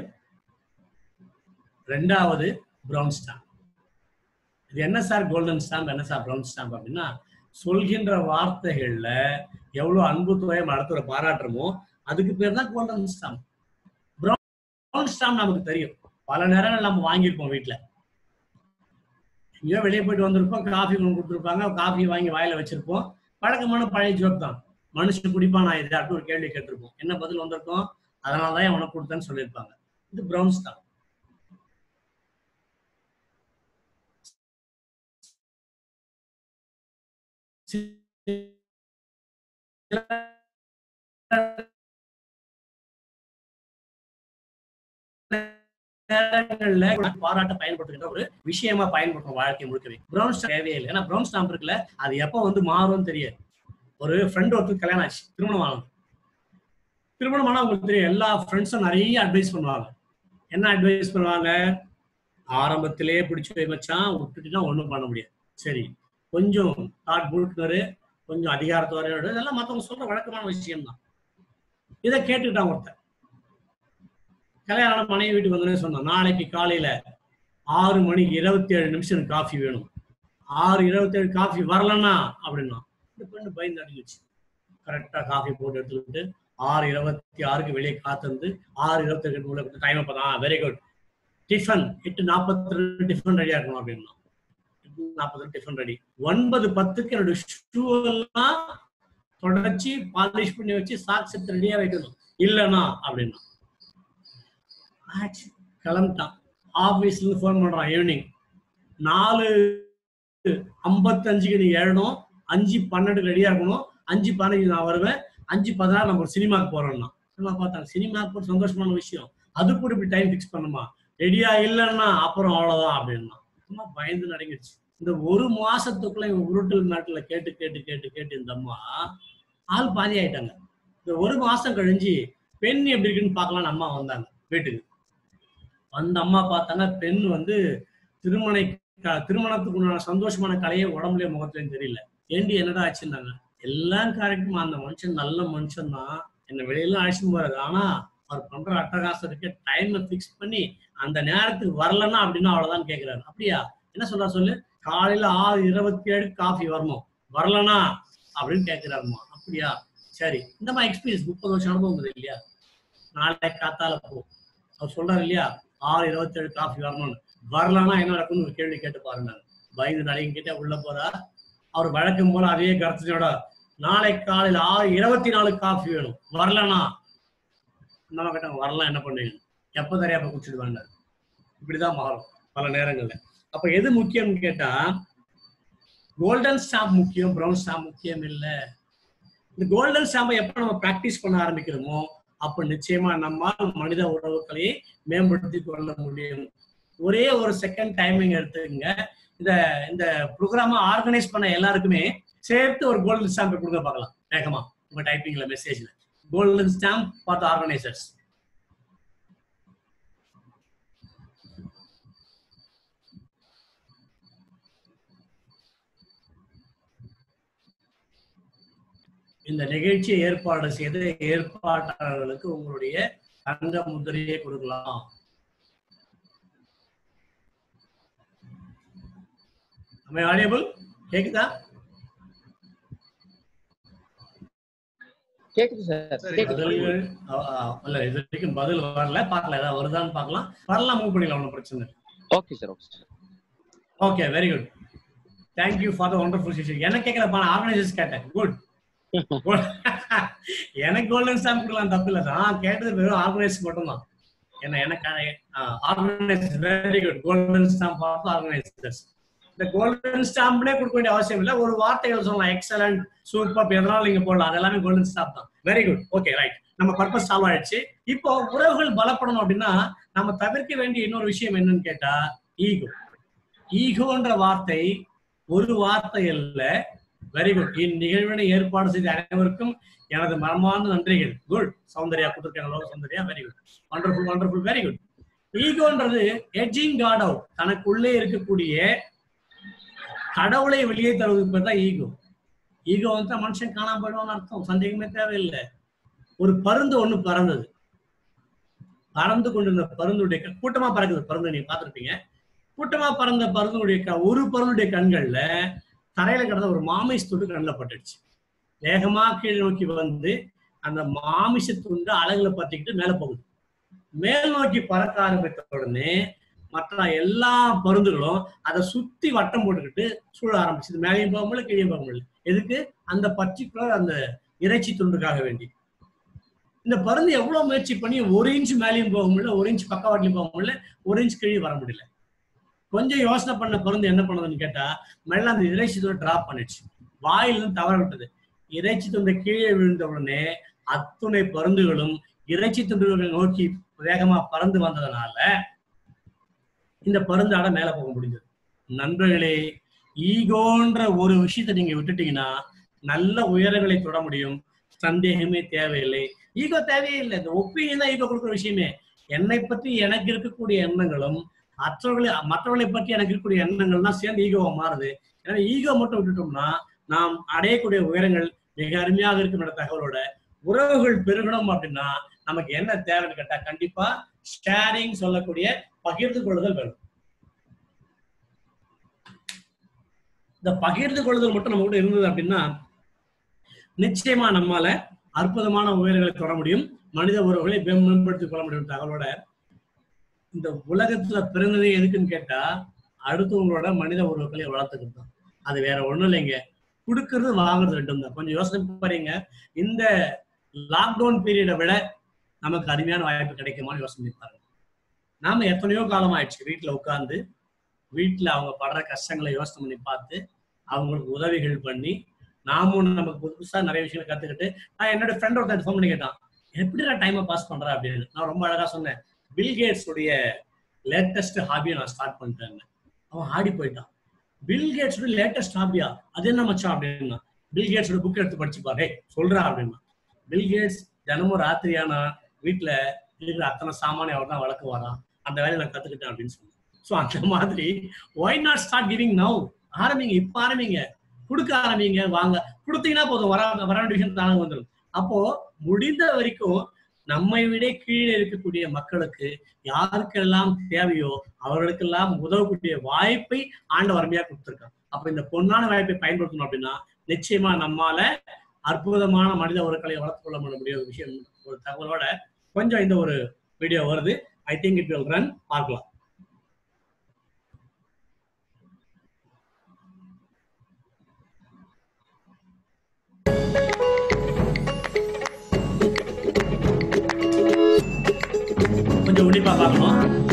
ரெண்டாவது ப்ரௌன் ஸ்டாம்ப் இது என்ன சார் கோல்டன் ஸ்டாம்ப் என்ன சார் ப்ரௌன் ஸ்டாம்ப் அப்படின்னா சொல்கின்ற வார்த்தைகள்ல எவ்வளவு அன்பு துவயம் அடுத்தவரை பாராட்டுறோமோ அதுக்கு பேர் தான் கோல்டன் ஸ்டாம்ப் ப்ரௌன் ஸ்டாம்ப் நமக்கு தெரியும் பல நேரங்கள் நம்ம வாங்கியிருப்போம் வீட்டுல எங்கேயோ வெளியே போயிட்டு வந்திருப்போம் காஃபி கொண்டு கொடுத்துருப்பாங்க காஃபி வாங்கி வாயில வச்சிருப்போம் பழக்கமான பழைய ஜோக் தான் மனுஷன் குடிப்பானா இது அப்படின்னு ஒரு கேள்வி கேட்டிருப்போம் என்ன பதில் வந்திருக்கோம் அதனால தான் உனக்கு கொடுத்தேன்னு சொல்லியிருப்பாங்க இது ப்ரௌன் ஸ்டாம்ப் நேரங்கள்ல பாராட்ட பயன்படுத்துகின்ற ஒரு விஷயமா பயன்படுத்தும் வாழ்க்கை முழுக்கவே ப்ரௌன் ஸ்டாம்ப் தேவையே இல்லை ஏன்னா ப்ரௌன் ஸ்டாம்ப் இருக்குல்ல அது எப்போ வந்து மாறும்னு தெரியாது ஒரு ஃப்ரெண்ட் ஒருத்தர் கல்யாணம் ஆச்சு திருமணம் ஆனது திருமணம் ஆனா உங்களுக்கு தெரியும் எல்லா ஃப்ரெண்ட்ஸும் நிறைய அட்வைஸ் பண்ணுவாங்க என்ன அட்வைஸ் பண்ணுவாங்க ஆரம்பத்திலே பிடிச்சி போய் வச்சான் விட்டுட்டுனா ஒன்றும் பண்ண முடியாது சரி கொஞ்சம் தாட் முழுக்கினரு கொஞ்சம் அதிகாரத்தோட இதெல்லாம் மற்றவங்க சொல்ற வழக்கமான விஷயம் தான் இதை கேட்டுக்கிட்டான் ஒருத்தன் கல்யாணம் மனைவி வீட்டுக்கு வந்தோடனே சொன்னான் நாளைக்கு காலையில ஆறு மணிக்கு இருபத்தி ஏழு நிமிஷம் காஃபி வேணும் ஆறு இருபத்தி ஏழு காஃபி வரலன்னா அப்படின்னா இந்த பெண்ணு பயந்து அடிக்கிச்சு கரெக்டா காஃபி போட்டு எடுத்துக்கிட்டு ஆறு இருபத்தி ஆறுக்கு வெளியே காத்திருந்து ஆறு இருபத்தி ரெண்டு உள்ள டைம் அப்பதான் வெரி குட் டிஃபன் எட்டு நாற்பத்தி ரெண்டு டிஃபன் ரெடியா இருக்கணும் அப்படின்னா நாற்பது ரெண்டு டிஃபன் ரெடி ஒன்பது பத்துக்கு என்னோட ஷூ எல்லாம் தொடச்சி பாலிஷ் பண்ணி வச்சு சாக்ஸ் எடுத்து ரெடியா வைக்கணும் இல்லைன்னா அப்படின்னா ஆச்சு கிளம்பிட்டான் ஆபீஸ்ல இருந்து ஃபோன் பண்றான் ஈவினிங் நாலு ஐம்பத்தஞ்சுக்கு நீ எழணும் அஞ்சு பன்னெண்டு ரெடியா இருக்கணும் அஞ்சு பதினஞ்சு நான் வருவேன் அஞ்சு பதினாறு நம்ம ஒரு சினிமாக்கு போறோம்னா சினிமா பார்த்தாங்க சினிமாக்கு ஒரு சந்தோஷமான விஷயம் அது கூட இப்படி டைம் ஃபிக்ஸ் பண்ணுமா ரெடியா இல்லைன்னா அப்புறம் அவ்வளவுதான் அப்படின்னா சும்மா பயந்து நடுங்கிடுச்சு இந்த ஒரு மாசத்துக்குள்ள இவங்க உருட்டல் நாட்டுல கேட்டு கேட்டு கேட்டு கேட்டு இந்த அம்மா ஆள் பாதி ஆயிட்டாங்க இந்த ஒரு மாசம் கழிஞ்சு பெண் எப்படி இருக்குன்னு பார்க்கலாம்னு அம்மா வந்தாங்க வீட்டுக்கு அந்த அம்மா பார்த்தாங்க பெண் வந்து திருமணை க- திருமணத்துக்கு உண்டான சந்தோஷமான கலையே உடம்புலயே முகத்துலயும் தெரியல ஏண்டி என்னடா ஆச்சுன்னாங்க எல்லாம் கரெக்டுமா அந்த மனுஷன் நல்ல மனுஷன் தான் என்ன வெளியெல்லாம் அழைச்சிட்டு போறாரு ஆனா அவர் பண்ற அட்டகாசத்துக்கு டைமை ஃபிக்ஸ் பண்ணி அந்த நேரத்துக்கு வரலன்னா அப்படின்னா அவ்வளவுதான் கேக்குறாரு அப்படியா என்ன சொல்றா சொல்லு காலையில ஆறு இருபத்தி ஏழு காஃபி வரணும் வரலனா அப்படின்னு கேக்குறாருமா அப்படியா சரி இந்த மாதிரி எக்ஸ்பீரியன்ஸ் முப்பது வருஷம் அனுபவம் இருக்குது இல்லையா நாளை காத்தால போ அவர் சொல்றாரு இல்லையா ஆறு இருபத்தி ஏழு காஃபி வரணும்னு வரலன்னா என்ன நடக்கும்னு ஒரு கேள்வி கேட்டு பாருங்க பயந்து நடிகை கிட்ட உள்ள போறா அவர் வழக்கம் போல அதே கருத்தினோட நாளை காலையில ஆறு இருபத்தி நாலு காஃபி வேணும் வரலனா நம்ம கிட்ட வரலாம் என்ன பண்ணுவீங்க எப்ப தரையா அப்ப குடிச்சிட்டு வேண்டாம் இப்படிதான் மாறும் பல நேரங்கள்ல அப்ப எது முக்கியம்னு கேட்டா கோல்டன் ஸ்டாம்ப் முக்கியம் ப்ரௌன் ஸ்டாம்ப் முக்கியம் இல்ல இந்த கோல்டன் ஸ்டாம்பை எப்ப நம்ம பிராக்டிஸ் பண்ண ஆரம்பிக்கிறோமோ அப்ப நிச்சயமா நம்மால் மனித உறவுகளை மேம்படுத்தி கொள்ள முடியும் ஒரே ஒரு செகண்ட் டைமிங் எடுத்துக்கங்க இந்த இந்த ப்ரோக்ராம ஆர்கனைஸ் பண்ண எல்லாருக்குமே சேர்த்து ஒரு கோல்டன் ஸ்டாம்ப் கொடுங்க பார்க்கலாம் வேகமா உங்க டைப்பிங்ல மெசேஜ்ல golden stamp for the organisers இந்த நிகழ்ச்சியை ஏற்பாடு செய்த ஏற்பாட்டாளர்களுக்கு உங்களுடைய தங்க முத்திரையை கொடுக்கலாம் Am I audible? கேக்குதா கேக்குது சார் சரி, கேக்குது பதில்கள் அ- அ- இல்ல இது வரைக்கும் பதில் வரல பார்க்கல ஏதாவது வருதான்னு பார்க்கலாம் வரலாம் மூவ் பண்ணிக்கலாம் ஒன்றும் பிரச்சனை இல்லை okay sir okay sir okay very good thank you for the wonderful session எனக்கு கேட்கலப்பா நான் ஆர்கனைசர்ஸ் கேட்டேன் குட் எனக்கு கோல்டன் ஸ்டாம்ப் கொடுக்கலாம் தப்பு இல்லை நான் கேட்டது வெறும் ஆர்கனைஸ் மட்டும்தான் என்ன எனக்கு organise very good golden stamp for organisers இந்த கோல்டன் ஸ்டாம்ப்னே கொடுக்க வேண்டிய அவசியம் இல்லை ஒரு வார்த்தைகள் சொல்லலாம் எக்ஸலண்ட் சூப்பர் எதனால நீங்க போடலாம் அது எல்லாமே கோல்டன் ஸ்டாம்ப் தான் வெரி குட் ஓகே ரைட் நம்ம பர்பஸ் சால்வ் ஆயிடுச்சு இப்போ உறவுகள் பலப்படணும் அப்படின்னா நம்ம தவிர்க்க வேண்டிய இன்னொரு விஷயம் என்னன்னு கேட்டா ஈகோ ஈகோன்ற வார்த்தை ஒரு வார்த்தை அல்ல வெரி குட் இந்நிகழ்வினை ஏற்பாடு செய்த அனைவருக்கும் எனது மனமார்ந்த நன்றிகள் குட் சௌந்தர்யா கொடுத்துருக்காங்க Soundarya very good wonderful wonderful very good ஈகோன்றது எட்ஜிங் காட் அவுட் தனக்குள்ளே இருக்கக்கூடிய கடவுளை வெளியே தருவதுக்கு பேர் தான் ஈகோ ஈகோ வந்து மனுஷன் காணாம போயிடுவான்னு அர்த்தம் சந்தேகமே தேவையில்லை ஒரு பருந்து ஒண்ணு பறந்தது பறந்து கொண்டிருந்த பருந்துடைய க- கூட்டமா பறக்குது பருந்து நீங்க பார்த்திருப்பீங்க கூட்டமா பறந்த பருந்துடைய க- ஒரு பருந்துடைய கண்கள்ல தரையில கிடந்த ஒரு மாமிச துண்டு கண்ணில் பட்டுடுச்சு வேகமா கீழ் நோக்கி வந்து அந்த மாமிச துண்டு அழகுல பத்திக்கிட்டு மேல போகுது மேல் நோக்கி பறக்க ஆரம்பித்த உடனே மற்ற எல்லா பருந்துகளும் அதை சுத்தி வட்டம் போட்டுக்கிட்டு சூழ ஆரம்பிச்சது மேலேயும் போக முடியல கீழே போக முடியல எதுக்கு அந்த பர்டிகுலர் அந்த இறைச்சி துண்டுக்காக வேண்டி இந்த பருந்து எவ்வளவு முயற்சி பண்ணி ஒரு இன்ச் மேலேயும் போக முடியல ஒரு இன்ச் பக்கவாட்டிலையும் போக முடியல ஒரு இன்ச் கீழே வர முடியல கொஞ்சம் யோசனை பண்ண பருந்து என்ன பண்ணுதுன்னு கேட்டா மெல்ல அந்த இறைச்சி துண்டை டிராப் பண்ணிடுச்சு வாயிலிருந்து தவற விட்டது இறைச்சி துண்டை கீழே விழுந்த உடனே அத்துணை பருந்துகளும் இறைச்சி துண்டுகளை நோக்கி வேகமா பறந்து வந்ததுனால இந்த பருந்தாட மேல போக முடிஞ்சது நண்பர்களே ஈகோன்ற ஒரு விஷயத்தை நீங்க விட்டுட்டீங்கன்னா நல்ல உயரங்களை தொட முடியும் சந்தேகமே தேவையில்லை ஈகோ தேவையே இல்லை இந்த ஒப்பீனியன் தான் ஈகோ கொடுக்குற விஷயமே என்னை பற்றி எனக்கு இருக்கக்கூடிய எண்ணங்களும் மற்றவர்களை மற்றவர்களை பற்றி எனக்கு இருக்கக்கூடிய எண்ணங்கள் தான் சேர்ந்து ஈகோவா மாறுது எனவே ஈகோ மட்டும் விட்டுட்டோம்னா நாம் அடையக்கூடிய உயரங்கள் மிக அருமையாக இருக்கும் என்ற தகவலோட உறவுகள் பெருகணும் அப்படின்னா நமக்கு என்ன தேவைன்னு கேட்டா கண்டிப்பா ஷேரிங் சொல்லக்கூடிய பகிர்ந்து கொள்ளுதல் வேணும் இந்த பகிர்ந்து கொள்ளுதல் மட்டும் நம்ம கூட இருந்தது அப்படின்னா நிச்சயமா நம்மால அற்புதமான உயரங்களை தொட முடியும் மனித உறவுகளை மேம்~ மேம்படுத்திக் கொள்ள முடியும் தகவலோட இந்த உலகத்துல பிறந்ததே எதுக்குன்னு கேட்டா அடுத்தவங்களோட மனித உறவுகளை வளர்த்துக்கிறது தான் அது வேற ஒண்ணும் இல்லைங்க கொடுக்கறது வாங்குறது ரெண்டும் தான் கொஞ்சம் யோசனை பாருங்க இந்த லாக்டவுன் பீரியடை விட நமக்கு அருமையான வாய்ப்பு கிடைக்குமான்னு யோசனை பண்ணி பாருங்க நாம எத்தனையோ காலம் ஆயிடுச்சு வீட்டுல உட்கார்ந்து வீட்டுல அவங்க படுற கஷ்டங்களை யோசனை பண்ணி பார்த்து அவங்களுக்கு உதவிகள் பண்ணி நாமும் நமக்கு புதுசா நிறைய விஷயங்களை கத்துக்கிட்டு நான் என்னோட ஃப்ரெண்ட் ஒருத்தர் ஃபோன் பண்ணி கேட்டான் எப்படி நான் டைமை பாஸ் பண்றேன் அப்படின்னு நான் ரொம்ப அழகா சொன்னேன் பில் கேட்ஸ் உடைய லேட்டஸ்ட் ஹாபியை நான் ஸ்டார்ட் பண்ணிட்டேன் அவன் ஆடி போயிட்டான் பில் கேட்ஸோட லேட்டஸ்ட் ஹாபியா அது என்ன மச்சான் அப்படின்னா பில் கேட்ஸோட புக் எடுத்து படிச்சு பாரு "ஏய், சொல்றா அப்படின்னா பில் கேட்ஸ் தினமும் ராத்திரியானா வீட்டுல இருக்கிற அத்தனை சாமானியம் அவர் தான் வளர்க்குவாராம் அந்த வேலையை நான் கத்துக்கிட்டேன் அப்படின்னு சொன்னேன் ஸோ அந்த மாதிரி why not start giving now ஆரம்பிங்க இப்ப ஆரம்பிங்க கொடுக்க ஆரம்பிங்க வாங்க கொடுத்தீங்கன்னா போதும் வர வர வேண்டிய விஷயம் தானே வந்துடும் அப்போ முடிந்த வரைக்கும் நம்மை விட கீழே இருக்கக்கூடிய மக்களுக்கு யாருக்கெல்லாம் தேவையோ அவர்களுக்கெல்லாம் உதவக்கூடிய வாய்ப்பை ஆண்டவர் அருமையா கொடுத்திருக்கான் அப்ப இந்த பொன்னான வாய்ப்பை பயன்படுத்தணும் அப்படின்னா நிச்சயமா நம்மால அற்புதமான மனித உறக்களை வளர்த்து கொள்ள முடிய ஒரு விஷயம் ஒரு தகவலோட கொஞ்சம் இந்த ஒரு வீடியோ வருது I think it will run பார்க்கலாம் கொஞ்சம் உன்னிப்பா பார்க்கணும்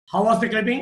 How was the clipping?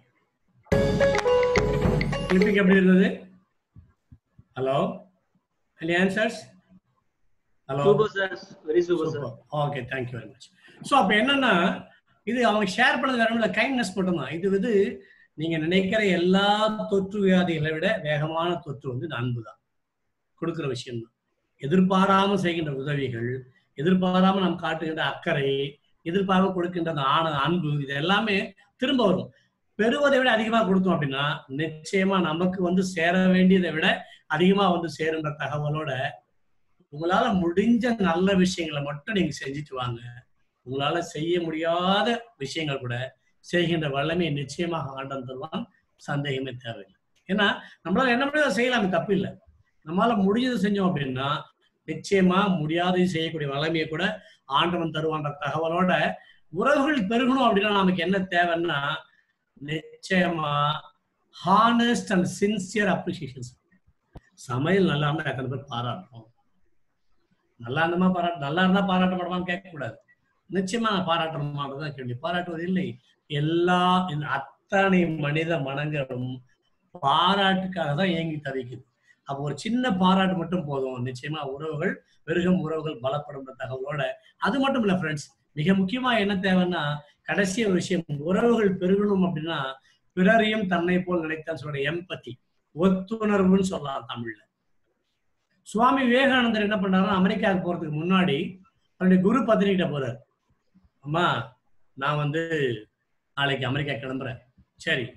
Clipping எப்படி இருந்தது? Hello? Any answers? Hello? Super, sir. Very super, sir. Okay thank you very much so அப்போ என்னன்னா இது அவங்க ஷேர் பண்ணது வேற இல்லை கைண்ட்னஸ் மட்டும்தான் இது வந்து நீங்க நினைக்கிற எல்லா தொற்று வியாதிகளை விட வேகமான தொற்று வந்து இந்த அன்பு தான் கொடுக்குற விஷயம் தான் எதிர்பாராம செய்கின்ற உதவிகள் எதிர்பாராம நாம் காட்டுகின்ற அக்கறை எதிர்பாராம கொடுக்கின்ற அந்த ஆன அன்பு இது எல்லாமே திரும்ப வரும் பெறுவதை விட அதிகமா கொடுத்தோம் அப்படின்னா நிச்சயமா நமக்கு வந்து சேர வேண்டியதை விட அதிகமா வந்து சேருன்ற தகவலோட உங்களால முடிஞ்ச நல்ல விஷயங்களை மட்டும் நீங்க செஞ்சுட்டு வாங்க உங்களால செய்ய முடியாத விஷயங்கள் கூட செய்கின்ற வல்லமை நிச்சயமாக ஆண்டன் தருவான் சந்தேகமே தேவையில்லை ஏன்னா நம்மளால என்ன முடியாது செய்யலாமே தப்பு இல்லை நம்மளால முடிஞ்சதை செஞ்சோம் அப்படின்னா நிச்சயமா முடியாததை செய்யக்கூடிய வல்லமையை கூட ஆண்டவன் தருவான்ற தகவலோட உறவுகள் பெருகணும் அப்படின்னா நமக்கு என்ன தேவைன்னா நிச்சயமா ஹானஸ்ட் அண்ட் சின்சியர் அப்ரிசியேஷன் சமையல் நல்லா இருந்தா எத்தனை பேர் பாராட்டுறோம் நல்லா இருந்தமா பாராட்டு நல்லா இருந்தா பாராட்டப்படுமான்னு கேட்கக்கூடாது நிச்சயமா பாராட்டணுமான்றதான் கேள்வி பாராட்டுவது இல்லை எல்லா இந்த அத்தனை மனித மனங்களும் பாராட்டுக்காக தான் இயங்கி தவிக்குது அப்போ ஒரு சின்ன பாராட்டு மட்டும் போதும் நிச்சயமா உறவுகள் வெறுகும் உறவுகள் பலப்படும் தகவலோட அது மட்டும் இல்ல ஃப்ரெண்ட்ஸ் மிக முக்கியமா என்ன தேவைன்னா கடைசி ஒரு விஷயம் உறவுகள் பெருகணும் அப்படின்னா பிறரையும் தன்னை போல் நினைத்தான் சொல்ற எம்பத்தி ஒத்துணர்வுன்னு சொல்லலாம் தமிழ்ல சுவாமி விவேகானந்தர் என்ன பண்ணாருன்னா அமெரிக்காவுக்கு போறதுக்கு முன்னாடி தன்னுடைய குரு பத்தினிகிட்ட போறாரு அம்மா நான் வந்து நாளைக்கு அமெரிக்கா கிளம்புறேன் சரி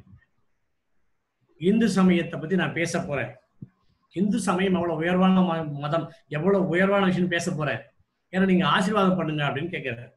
இந்து சமயத்தை பத்தி நான் பேச போறேன் இந்து சமயம் எவ்வளவு உயர்வான ம- மதம் எவ்வளவு உயர்வான விஷயம் பேச போறேன் ஏன்னா நீங்க ஆசீர்வாதம் பண்ணுங்க அப்படின்னு கேட்கிறாரு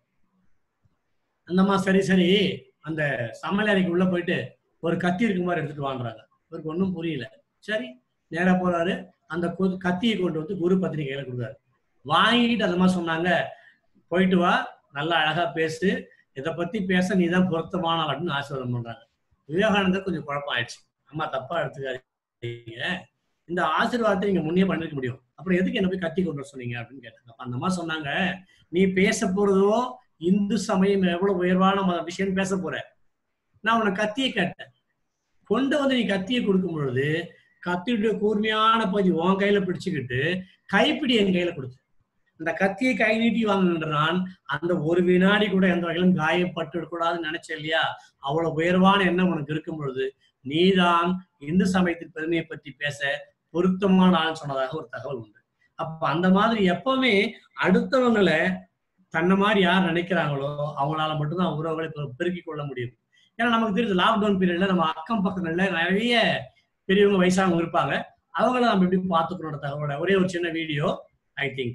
அந்தம்மா சரி சரி அந்த சமையல் அறைக்கு உள்ள போயிட்டு ஒரு கத்தி இருக்கு மாதிரி எடுத்துட்டு வாங்குறாங்க இவருக்கு ஒன்றும் புரியல சரி நேரா போறாரு அந்த கொ- கத்தியை கொண்டு வந்து குரு பத்தினி கையில கொடுக்குறாரு வாங்கிட்டு அந்த மாதிரி சொன்னாங்க போயிட்டு வா நல்லா அழகா பேசு இதை பத்தி பேச நீ தான் பொருத்தமான ஆள் அப்படின்னு ஆசீர்வாதம் பண்றாங்க விவேகானந்தர் கொஞ்சம் குழப்பம் ஆயிடுச்சு அம்மா தப்பா எடுத்துக்காதீங்க இந்த ஆசீர்வாதத்தை நீங்க முன்னே பண்ணிருக்க முடியும் அப்புறம் எதுக்கு என்ன போய் கத்தி கொண்டு வர சொன்னீங்க அப்படின்னு கேட்டாங்க அப்ப அந்த அம்மா சொன்னாங்க நீ பேச போறதோ இந்து சமயம் எவ்வளவு உயர்வான மத விஷயம் பேச போற நான் உன்னை கத்தியை கேட்டேன் கொண்டு வந்து நீ கத்தியை கொடுக்கும் பொழுது கத்தியுடைய கூர்மையான பகுதி உன் கையில பிடிச்சுக்கிட்டு கைப்பிடி என் கையில கொடுத்து அந்த கத்தியை கை நீட்டி வாங்குகின்ற நான் அந்த ஒரு வினாடி கூட எந்த வகையிலும் காயப்பட்டு கூடாதுன்னு நினைச்சேன் இல்லையா அவ்வளவு உயர்வான எண்ணம் உனக்கு இருக்கும் பொழுது நீதான் இந்து சமயத்தின் பெருமையை பற்றி பேச பொருத்தமான ஆள் சொன்னதாக ஒரு தகவல் உண்டு அப்ப அந்த மாதிரி எப்பவுமே அடுத்தவங்களை தன்னை மாதிரி யார் நினைக்கிறாங்களோ அவங்களால மட்டும்தான் உறவுகளை பெ- பெருக்கிக் கொள்ள முடியும் ஏன்னா நமக்கு தெரியுது லாக்டவுன் பீரியட்ல நம்ம அக்கம் பக்கங்கள்ல நிறைய பெரியவங்க வயசானவங்க இருப்பாங்க அவங்கள நம்ம எப்படி பார்த்துக்கணும் தகவலோட ஒரே ஒரு சின்ன video I think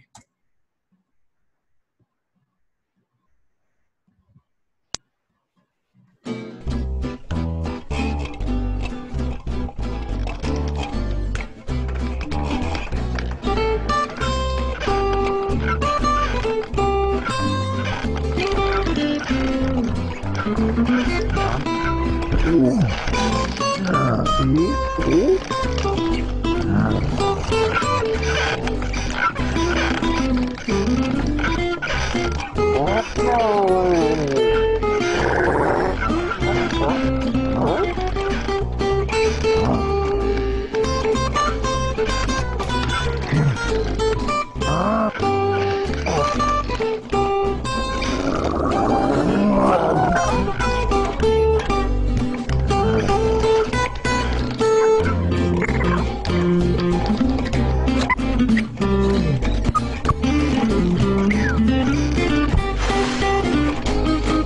Thank you.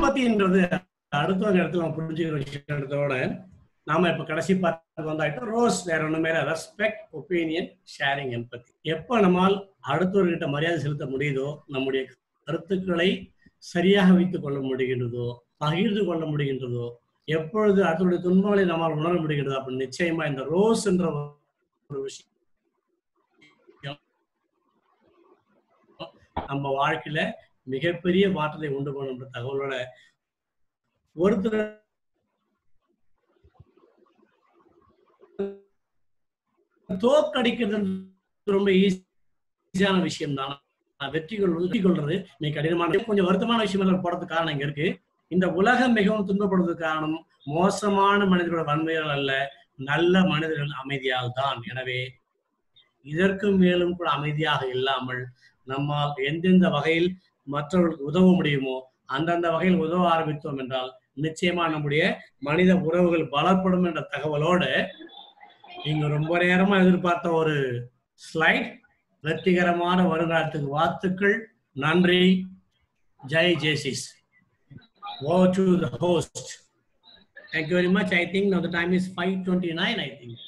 எம்பத்தின்றது அடுத்தவங்க இடத்துல நம்ம புரிஞ்சுக்கிற விஷயத்தோட நாம இப்ப கடைசி பார்த்து வந்தாயிட்டோம் ரோஸ் வேற ஒண்ணுமே ரெஸ்பெக்ட் ஒப்பீனியன் ஷேரிங் எம்பத்தி எப்ப நம்மால் அடுத்தவர்கிட்ட மரியாதை செலுத்த முடியுதோ நம்முடைய கருத்துக்களை சரியாக வைத்துக் கொள்ள முடிகின்றதோ பகிர்ந்து கொள்ள முடிகின்றதோ எப்பொழுது அடுத்தவருடைய துன்பங்களை நம்மால் உணர முடிகிறது அப்படின்னு நிச்சயமா இந்த ரோஸ் என்ற ஒரு விஷயம் நம்ம வாழ்க்கையில மிகப்பெரிய மாற்றத்தை உண்டு பண்ணுன்ற தகவலோட ஒருத்தர் தோக்கடிக்கிறது ரொம்ப ஈஸியான விஷயம் தான் வெற்றி கொள்வது வெற்றி கொள்றது மிக கடினமான கொஞ்சம் வருத்தமான விஷயம் எல்லாம் போடுறதுக்கு காரணம் இங்க இருக்கு இந்த உலகம் மிகவும் துன்பப்படுவதற்கு காரணம் மோசமான மனிதர்களோட வன்மையால் அல்ல நல்ல மனிதர்கள் அமைதியால் தான் எனவே இதற்கு மேலும் கூட அமைதியாக இல்லாமல் நம்மால் எந்தெந்த வகையில் மற்றவர்களுக்கு உதவ முடியுமோ அந்தந்த வகையில் உதவ ஆரம்பித்தோம் என்றால் நிச்சயமா நம்முடைய மனித உறவுகள் பலப்படும் என்ற தகவலோடு நீங்க ரொம்ப நேரமா எதிர்பார்த்த ஒரு ஸ்லைட் வெற்றிகரமான வருங்காலத்துக்கு வாழ்த்துக்கள் நன்றி ஜெய் Jaycees oh to the host thank you very much I think the time is 529 i think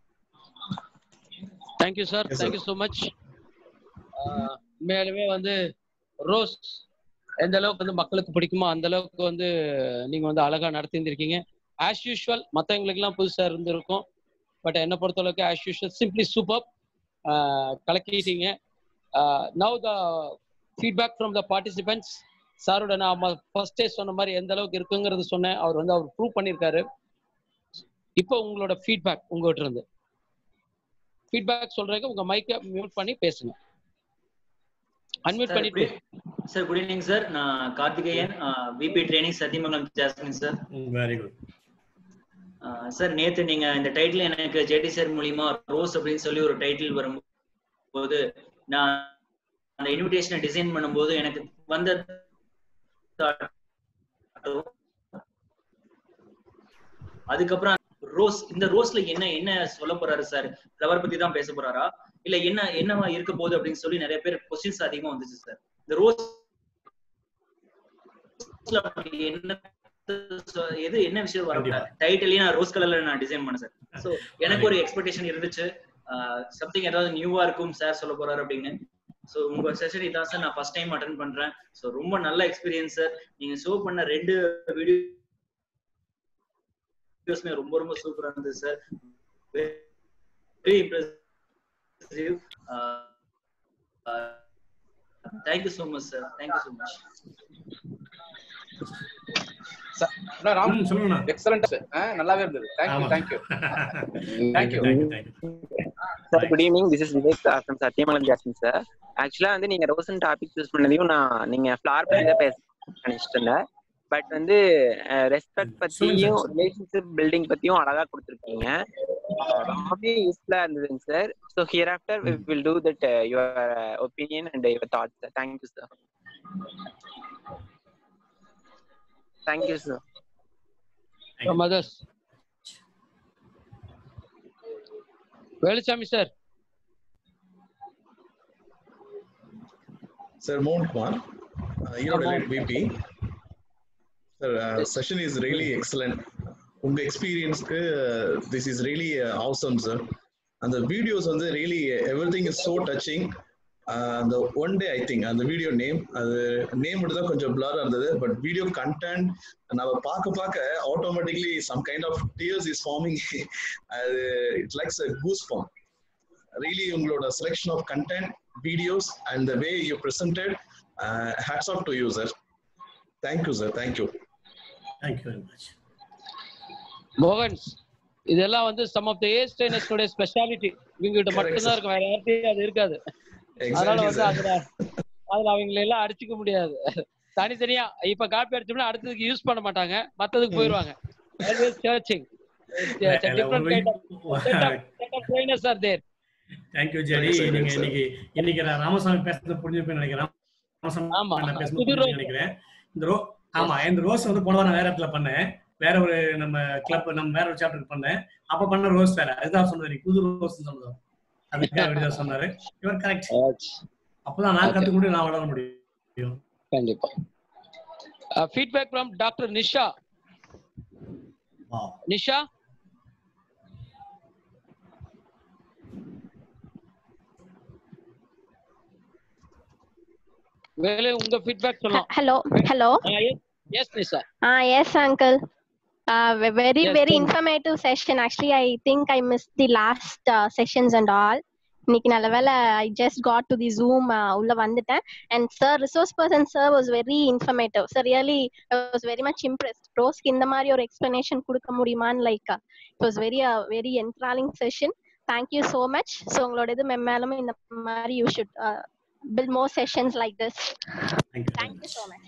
thank you sir Yes, sir. Thank you so much உண்மையாலுமே வந்து ரோஸ் எந்த அளவுக்கு வந்து மக்களுக்கு பிடிக்குமோ அந்த அளவுக்கு வந்து நீங்க வந்து அழகா நடத்தியிருந்திருக்கீங்க ஆஸ் யூஷுவல் மற்றவங்களுக்குலாம் புதுசா இருந்திருக்கும் பட் என்னை பொறுத்த அளவுக்கு ஆஸ் யூஷுவல் சிம்பிளி சூப்பர் கலக்கிட்டீங்க now the feedback from the participants சாரோட நான் ஃபர்ஸ்டே சொன்ன மாதிரி எந்த அளவுக்கு இருக்குங்கிறது சொன்னேன் அவர் வந்து அவர் ப்ரூவ் பண்ணியிருக்காரு இப்போ உங்களோட ஃபீட்பேக் உங்ககிட்ட இருந்து ஃபீட்பேக் சொல்றதுக்கு உங்க மைக்கை மியூட் பண்ணி பேசுங்க அன்மியூட் பண்ணிட்டு சார் குட் ஈவினிங் சார் நான் Karthikeyan VP training Sathyamangalam Jasmine sir very good sir நேத்து நீங்க இந்த டைட்டில் எனக்கு ஜேடி சார் மூலியமா ரோஸ் அப்படின்னு சொல்லி ஒரு டைட்டில் வரும்போது நான் அந்த இன்விடேஷனை டிசைன் பண்ணும்போது எனக்கு வந்த அதுக்கப்புறம் ரோஸ் இந்த ரோஸ்ல என்ன என்ன சொல்ல போறாரு சார் ஃப்ளவர் பத்தி தான் பேச போறாரா இல்ல என்ன என்னவா இருக்க போகுது அப்படின்னு சொல்லி நிறைய பேர் கொஸ்டின்ஸ் அதிகமா வந்துச்சு சார் இந்த ரோஸ் என்ன எது என்ன விஷயம் வர கண்டிப்பா. டைட்டிலையும் நான் ரோஸ் கலர்ல நான் டிசைன் பண்ணேன் சார் சோ எனக்கு ஒரு எக்ஸ்பெக்டேஷன் இருந்துச்சு சம்திங் ஏதாவது நியூவா இருக்கும் சார் சொல்ல போறாரு அப்படின்னு சோ உங்க செஷன் இதான் சார் நான் ஃபர்ஸ்ட் டைம் அட்டன் பண்றேன் சோ ரொம்ப நல்ல எக்ஸ்பீரியன்ஸ் சார் நீங்க ஷோ பண்ண ரெண்டு வீடியோஸ்மே ரொம்ப ரொம்ப சூப்பரா இருந்தது sir very impressive thank you so much sir thank you so much Ram ம், சொல்லுங்கண்ணா எக்ஸலண்ட் நல்லாவே இருந்தது தேங்க்யூ ஆமா. Thank you thank you thank you thank you sir good evening this is Vivek from Sathyamangalam Jasmine sir ஆக்சுவலா வந்து நீங்க ரோசன் டாபிக் சூஸ் பண்ணதையும் நான் நீங்க ஃபிளார் பத்தி தான் பேச நினைச்சிட்டு இருந்தேன் பட் வந்து ரெஸ்பெக்ட் பத்தியும் ரிலேஷன்ஷிப் பில்டிங் பத்தியும் அழகா கொடுத்துருக்கீங்க ரொம்பவே யூஸ்ஃபுல்லா இருந்ததுங்க sir so here after we will do that your opinion and your thoughts sir thank you sir thank you sir from others Veluchamy sir Sir Mohan Kumar, uh, you know, Mohan. Elite VP. Sir, uh, session is really excellent. உங்க எக்ஸ்பீரியன்ஸ்க்கு this is really awesome sir அந்த videos வந்து really everything is so touching அந்த one day I think அந்த video name அது name மட்டும் தான் கொஞ்சம் பிளர் இருந்தது பட் வீடியோ கண்டென்ட் நம்ம பார்க்க பார்க்க automatically some kind of tears is forming அது it's likes goose form really உங்களோட selection of content videos and the way you presented uh, hats off to you sir thank you sir thank you thank you very much மோகன்ஸ் இதெல்லாம் வந்து some of the age ட்ரைனர்ஸோட speciality இவங்ககிட்ட Correct, மட்டும்தான் sir. இருக்கும் வேற யார்கிட்டயும் அது இருக்காது அதனால exactly வந்து sir அதுல அதுல அவங்களை எல்லாம் அடிச்சுக்க முடியாது தனித்தனியா இப்ப காப்பி அடிச்சோம்னா அடுத்ததுக்கு யூஸ் பண்ண மாட்டாங்க மத்ததுக்கு போயிருவாங்க always searching It's a- it's a different kind of set of, set of trainers are there thank you JD Thanks, sir. நீங்க Thanks, sir. இன்னைக்கு இன்னைக்கு நான் ராமசாமி பேசுறது புரிஞ்சுப்பேன் நினைக்கிறேன் ராமசாமி ஆமா. நான் பேசுறது புது புரிஞ்சுப்பேன் ரோஸ். நினைக்கிறேன் இந்த ரோ ஆமா இந்த ரோஸ் வந்து போன வாரம் நான் வேற இடத்துல பண்ணேன் வேற ஒரு நம்ம கிளப் நம்ம வேற ஒரு சாப்டர் பண்ணேன் அப்ப பண்ண ரோஸ் வேற அதுதான் சொன்னது நீ புது ரோஸ் சொன்னது அதுக்காக அப்படிதான் சொன்னாரு இவர் கரெக்ட் அப்பதான் நான் Okay. கத்துக்கிட்டு நான் வளர முடியும் கண்டிப்பா Uh, feedback from Dr. Nisha. Wow. Nisha? வேலை உங்க ஃபீட்பேக் சொல்லலாம் Hello, hello. Yes Nisha Ah, yes, uncle. Uh, ve- very, Yes, very tell me. informative session. Actually, I think I missed the last uh, sessions and all. இன்னைக்கு நல்ல வேலை I just got to the Zoom உள்ள வந்துட்டேன் and sir resource person sir was very informative sir really was very much impressed ரோஸ்க்கு இந்த மாதிரி ஒரு explanation கொடுக்க முடியுமான்னு like it was very very enthralling session thank you so much so உங்களோட இது மெம்மேலும் இந்த மாதிரி you should build more sessions like this. Thank you. Thank you so much.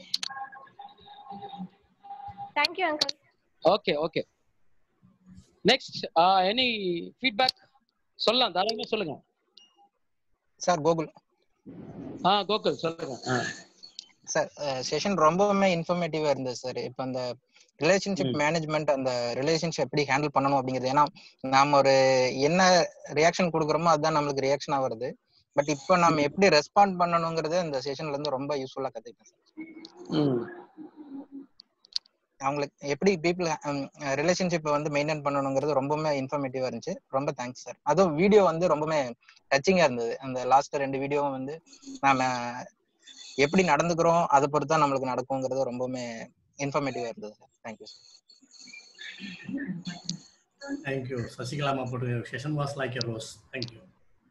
Thank you, uncle. Okay okay next any feedback சொல்லலாம் தாராளமா சொல்லுங்க sir Gokul ஆ கோகுல் சொல்லுங்க ஆ. Sir session ரொம்பவுமே இன்ஃபர்மேட்டிவா இருந்தது சார் இப்போ அந்த ரிலேஷன்ஷிப் மேனேஜ்மெண்ட் அந்த ரிலேஷன்ஷிப் எப்படி ஹேண்டில் பண்ணணும் அப்படிங்கிறது ஏன்னா நாம ஒரு என்ன ரியாக்ஷன் கொடுக்குறோமோ அதுதான் நம்மளுக்கு ரியாக்ஷனா வருது பட் இப்போ நம்ம எப்படி ரெஸ்பாண்ட் பண்ணணுங்கிறது இந்த செஷன்ல இருந்து ரொம்ப யூஸ்ஃபுல்லா கத்துக்கிட்டேன் சார் ம் அவங்களுக்கு எப்படி பீப்புள் ரிலேஷன்ஷிப்பை வந்து மெயின்டைன் பண்ணணுங்கிறது ரொம்பவுமே இன்ஃபர்மேட்டிவா இருந்துச்சு ரொம்ப தேங்க்ஸ் சார் அதுவும் வீடியோ வந்து ரொம்பவுமே டச்சிங்கா இருந்தது அந்த லாஸ்ட் ரெண்டு வீடியோவும் வந்து நாம எப்படி நடந்துக்கிறோம் அதை பொறுத்து தான் நம்மளுக்கு நடக்குங்கிறது ரொம்பவுமே இன்ஃபர்மேட்டிவா இருந்தது sir thank you sir Thank you. Sasikalama Potu, session was like a rose. Thank you.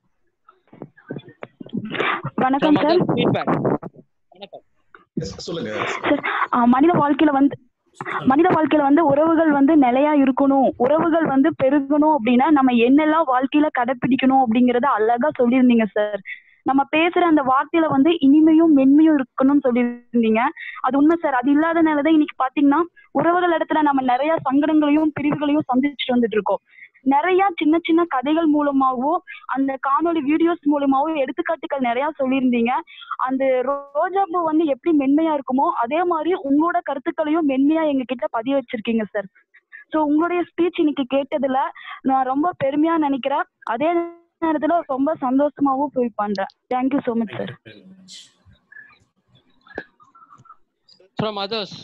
வணக்கம் சார் ஃபீட்பேக் வணக்கம் சொல்லுங்க ஆஹ் மனித வாழ்க்கையில வந்து மனித வாழ்க்கையில வந்து உறவுகள் வந்து நிலையா இருக்கணும் உறவுகள் வந்து பெருகணும் அப்படின்னா நம்ம என்னெல்லாம் வாழ்க்கையில கடைபிடிக்கணும் அப்படிங்கறத அழகா சொல்லியிருந்தீங்க சார் நம்ம பேசுற அந்த வார்த்தையில வந்து இனிமையும் மென்மையும் இருக்கணும்னு சொல்லியிருந்தீங்க அது உண்மை சார் அது இல்லாதனாலதான் இன்னைக்கு பாத்தீங்கன்னா உறவுகள் இடத்துல நம்ம நிறைய சங்கடங்களையும் பிரிவுகளையும் சந்திச்சுட்டு வந்துட்டு இருக்கோம் நிறைய சின்ன சின்ன கதைகள் மூலமாவோ அந்த காணொளி வீடியோஸ் மூலமாவோ எடுத்துக்காட்டுகள் நிறைய சொல்லியிருந்தீங்க அந்த ரோஜா பூ வந்து எப்படி மென்மையா இருக்குமோ அதே மாதிரி உங்களோட கருத்துக்களையும் மென்மையா எங்க கிட்ட பதிய வச்சிருக்கீங்க சார் சோ உங்களுடைய ஸ்பீச் இன்னைக்கு கேட்டதுல நான் ரொம்ப பெருமையா நினைக்கிறேன் அதே நேரத்துல ரொம்ப சந்தோஷமாவும் ஃபீல் பண்றேன் thank you so much sir from others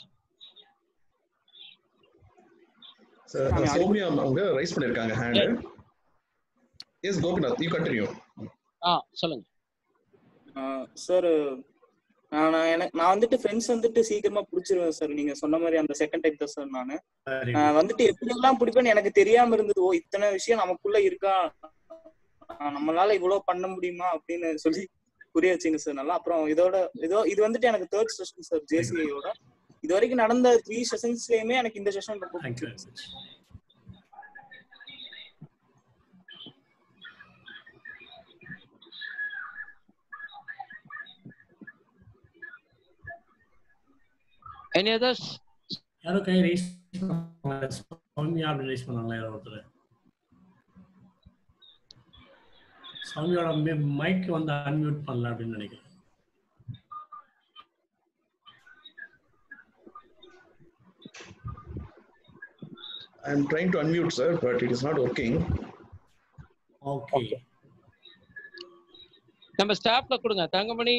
sir Soumya அவங்க ரைஸ் பண்ணிருக்காங்க hand yes Gopinath you continue ஆ சொல்லுங்க சார் நான் நான் எனக்கு நான் வந்துட்டு ஃப்ரெண்ட்ஸ் வந்துட்டு சீக்கிரமா பிடிச்சிருவேன் சார் நீங்க சொன்ன மாதிரி அந்த செகண்ட் டைப் தான் சார் நானு Very நான் good. வந்துட்டு எப்படி எல்லாம் பிடிப்பேன்னு எனக்கு தெரியாம இருந்தது ஓ இத்தனை விஷயம் நமக்குள்ள இருக்கா ஆஹ் நம்மளால இவ்வளவு பண்ண முடியுமா அப்படின்னு சொல்லி புரிய வச்சுங்க சார் நல்லா அப்புறம் இதோட இதோ இது வந்துட்டு எனக்கு தேர்ட் செஷன் சார் ஜேசிஐயோட இது வரைக்கும் நடந்த த்ரீ செஷன்ஸ்லயுமே எனக்கு இந்த செஷன் ரொம்ப Thank you very பிடிச்சிருக்கு much. எனி அதர்ஸ் யாரோ கை ரைஸ் பண்ணாங்க சௌமியா அப்படி ரைஸ் பண்ணாங்களா யாரோ ஒருத்தர் சௌமியோட மைக் வந்து அன்மியூட் பண்ணல அப்படின்னு நினைக்கிறேன் I am trying to unmute sir but it is not working okay நம்ம ஸ்டாஃப்ல கொடுங்க Thangamani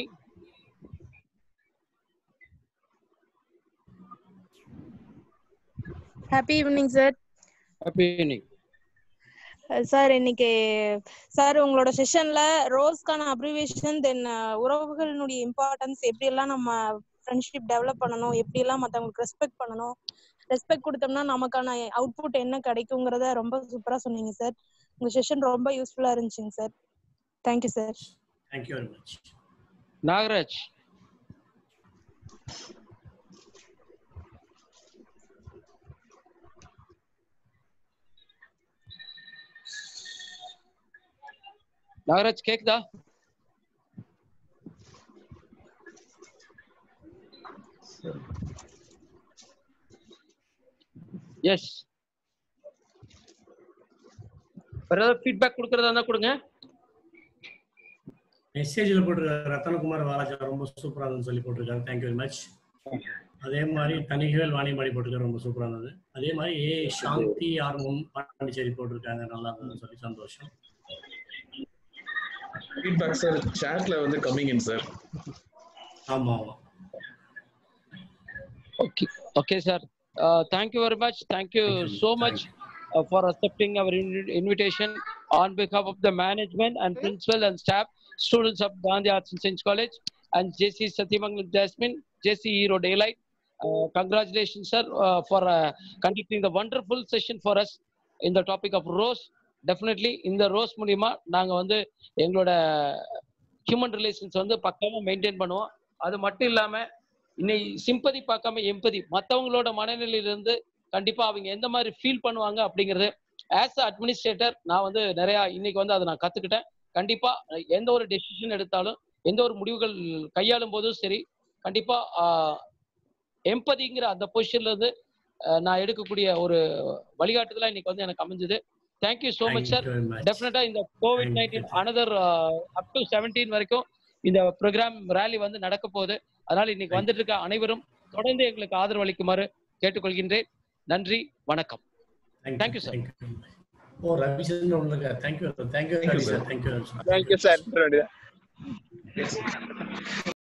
happy evening sir happy evening sir இன்னைக்கு சார் உங்களோட செஷன்ல ரோஸ்க்கான அப்ரிவேஷன் தென் உறவுகளினுடைய இம்பார்ட்டன்ஸ் எப்படி எல்லாம் நம்ம ஃப்ரெண்ட்ஷிப் டெவலப் பண்ணணும் எப்படி எல்லாம் மத்தவங்களுக்கு ரெஸ்பெக்ட் பண்ணணும் ரெஸ்பெக்ட் கொடுத்தோம்னா நமக்கான அவுட்புட் என்ன கிடைக்குங்கிறத ரொம்ப சூப்பரா சொன்னீங்க சார் உங்க செஷன் ரொம்ப யூஸ்ஃபுல்லா இருந்துச்சுங்க sir thank you sir thank you very much Nagaraj Nagaraj கேக்குதா எஸ் வேற ஏதாவது ஃபீட்பேக் கொடுக்கறதா இருந்தா கொடுங்க மெசேஜில் போட்டிருக்காரு ரத்தனகுமார் வாலாஜா ரொம்ப சூப்பரா இருந்ததுன்னு சொல்லி போட்டிருக்காரு தேங்க்யூ வெரி மச் அதே மாதிரி தனிகவேல் வாணிபாடி போட்டிருக்காரு ரொம்ப சூப்பரா இருந்தது அதே மாதிரி ஏ சாந்தி ஆர்வம் பாண்டிச்சேரி போட்டிருக்காங்க நல்லா இருந்ததுன்னு சொல்லி சந்தோஷம் ஃபீட்பேக் சார் சாட்ல வந்து கம்மிங் இன் சார் ஆமா ஆமா Okay, okay, sir. Uh, thank you very much. Thank you so much uh, for accepting our in- invitation on behalf of the management and principal and staff, students of Gandhi Arts and Science College, and JC Satyamangalam Jasmine, JC Hero Daylight. Uh, congratulations, sir, uh, for uh, conducting the wonderful session for us in the topic of rose. Definitely, இந்த rose மூலியமா நாங்க வந்து எங்களோட human relations வந்து பக்காவா maintain பண்ணுவோம் அது மட்டும் இல்லாம இன்னைக்கு சிம்பதி பார்க்காம எம்பதி மற்றவங்களோட மனநிலையிலிருந்து கண்டிப்பா அவங்க எந்த மாதிரி ஃபீல் பண்ணுவாங்க அப்படிங்கிறது ஆஸ் அ அட்மினிஸ்ட்ரேட்டர் நான் வந்து நிறைய இன்னைக்கு வந்து அதை நான் கத்துக்கிட்டேன் கண்டிப்பா எந்த ஒரு டெசிஷன் எடுத்தாலும் எந்த ஒரு முடிவுகள் கையாளும் போதும் சரி கண்டிப்பா எம்பதிங்கிற அந்த பொசிஷன்ல இருந்து ஆஹ், நான் எடுக்கக்கூடிய ஒரு வழிகாட்டுதலா இன்னைக்கு வந்து எனக்கு அமைஞ்சது தேங்க்யூ ஸோ மச் சார் டெஃபினட்டா இந்த COVID nineteen another up to seventeen வரைக்கும் இந்த ப்ரோக்ராம் ரேலி வந்து நடக்க போகுது அதனால இன்னைக்கு வந்துட்டு இருக்க அனைவரும் தொடர்ந்து எங்களுக்கு ஆதரவு அளிக்குமாறு கேட்டுக்கொள்கின்றேன் நன்றி வணக்கம் தேங்க்யூ சார் ஓ ரவிச்சந்திரன் உள்ளங்க thank you thank you Ravi sir thank you thank you sir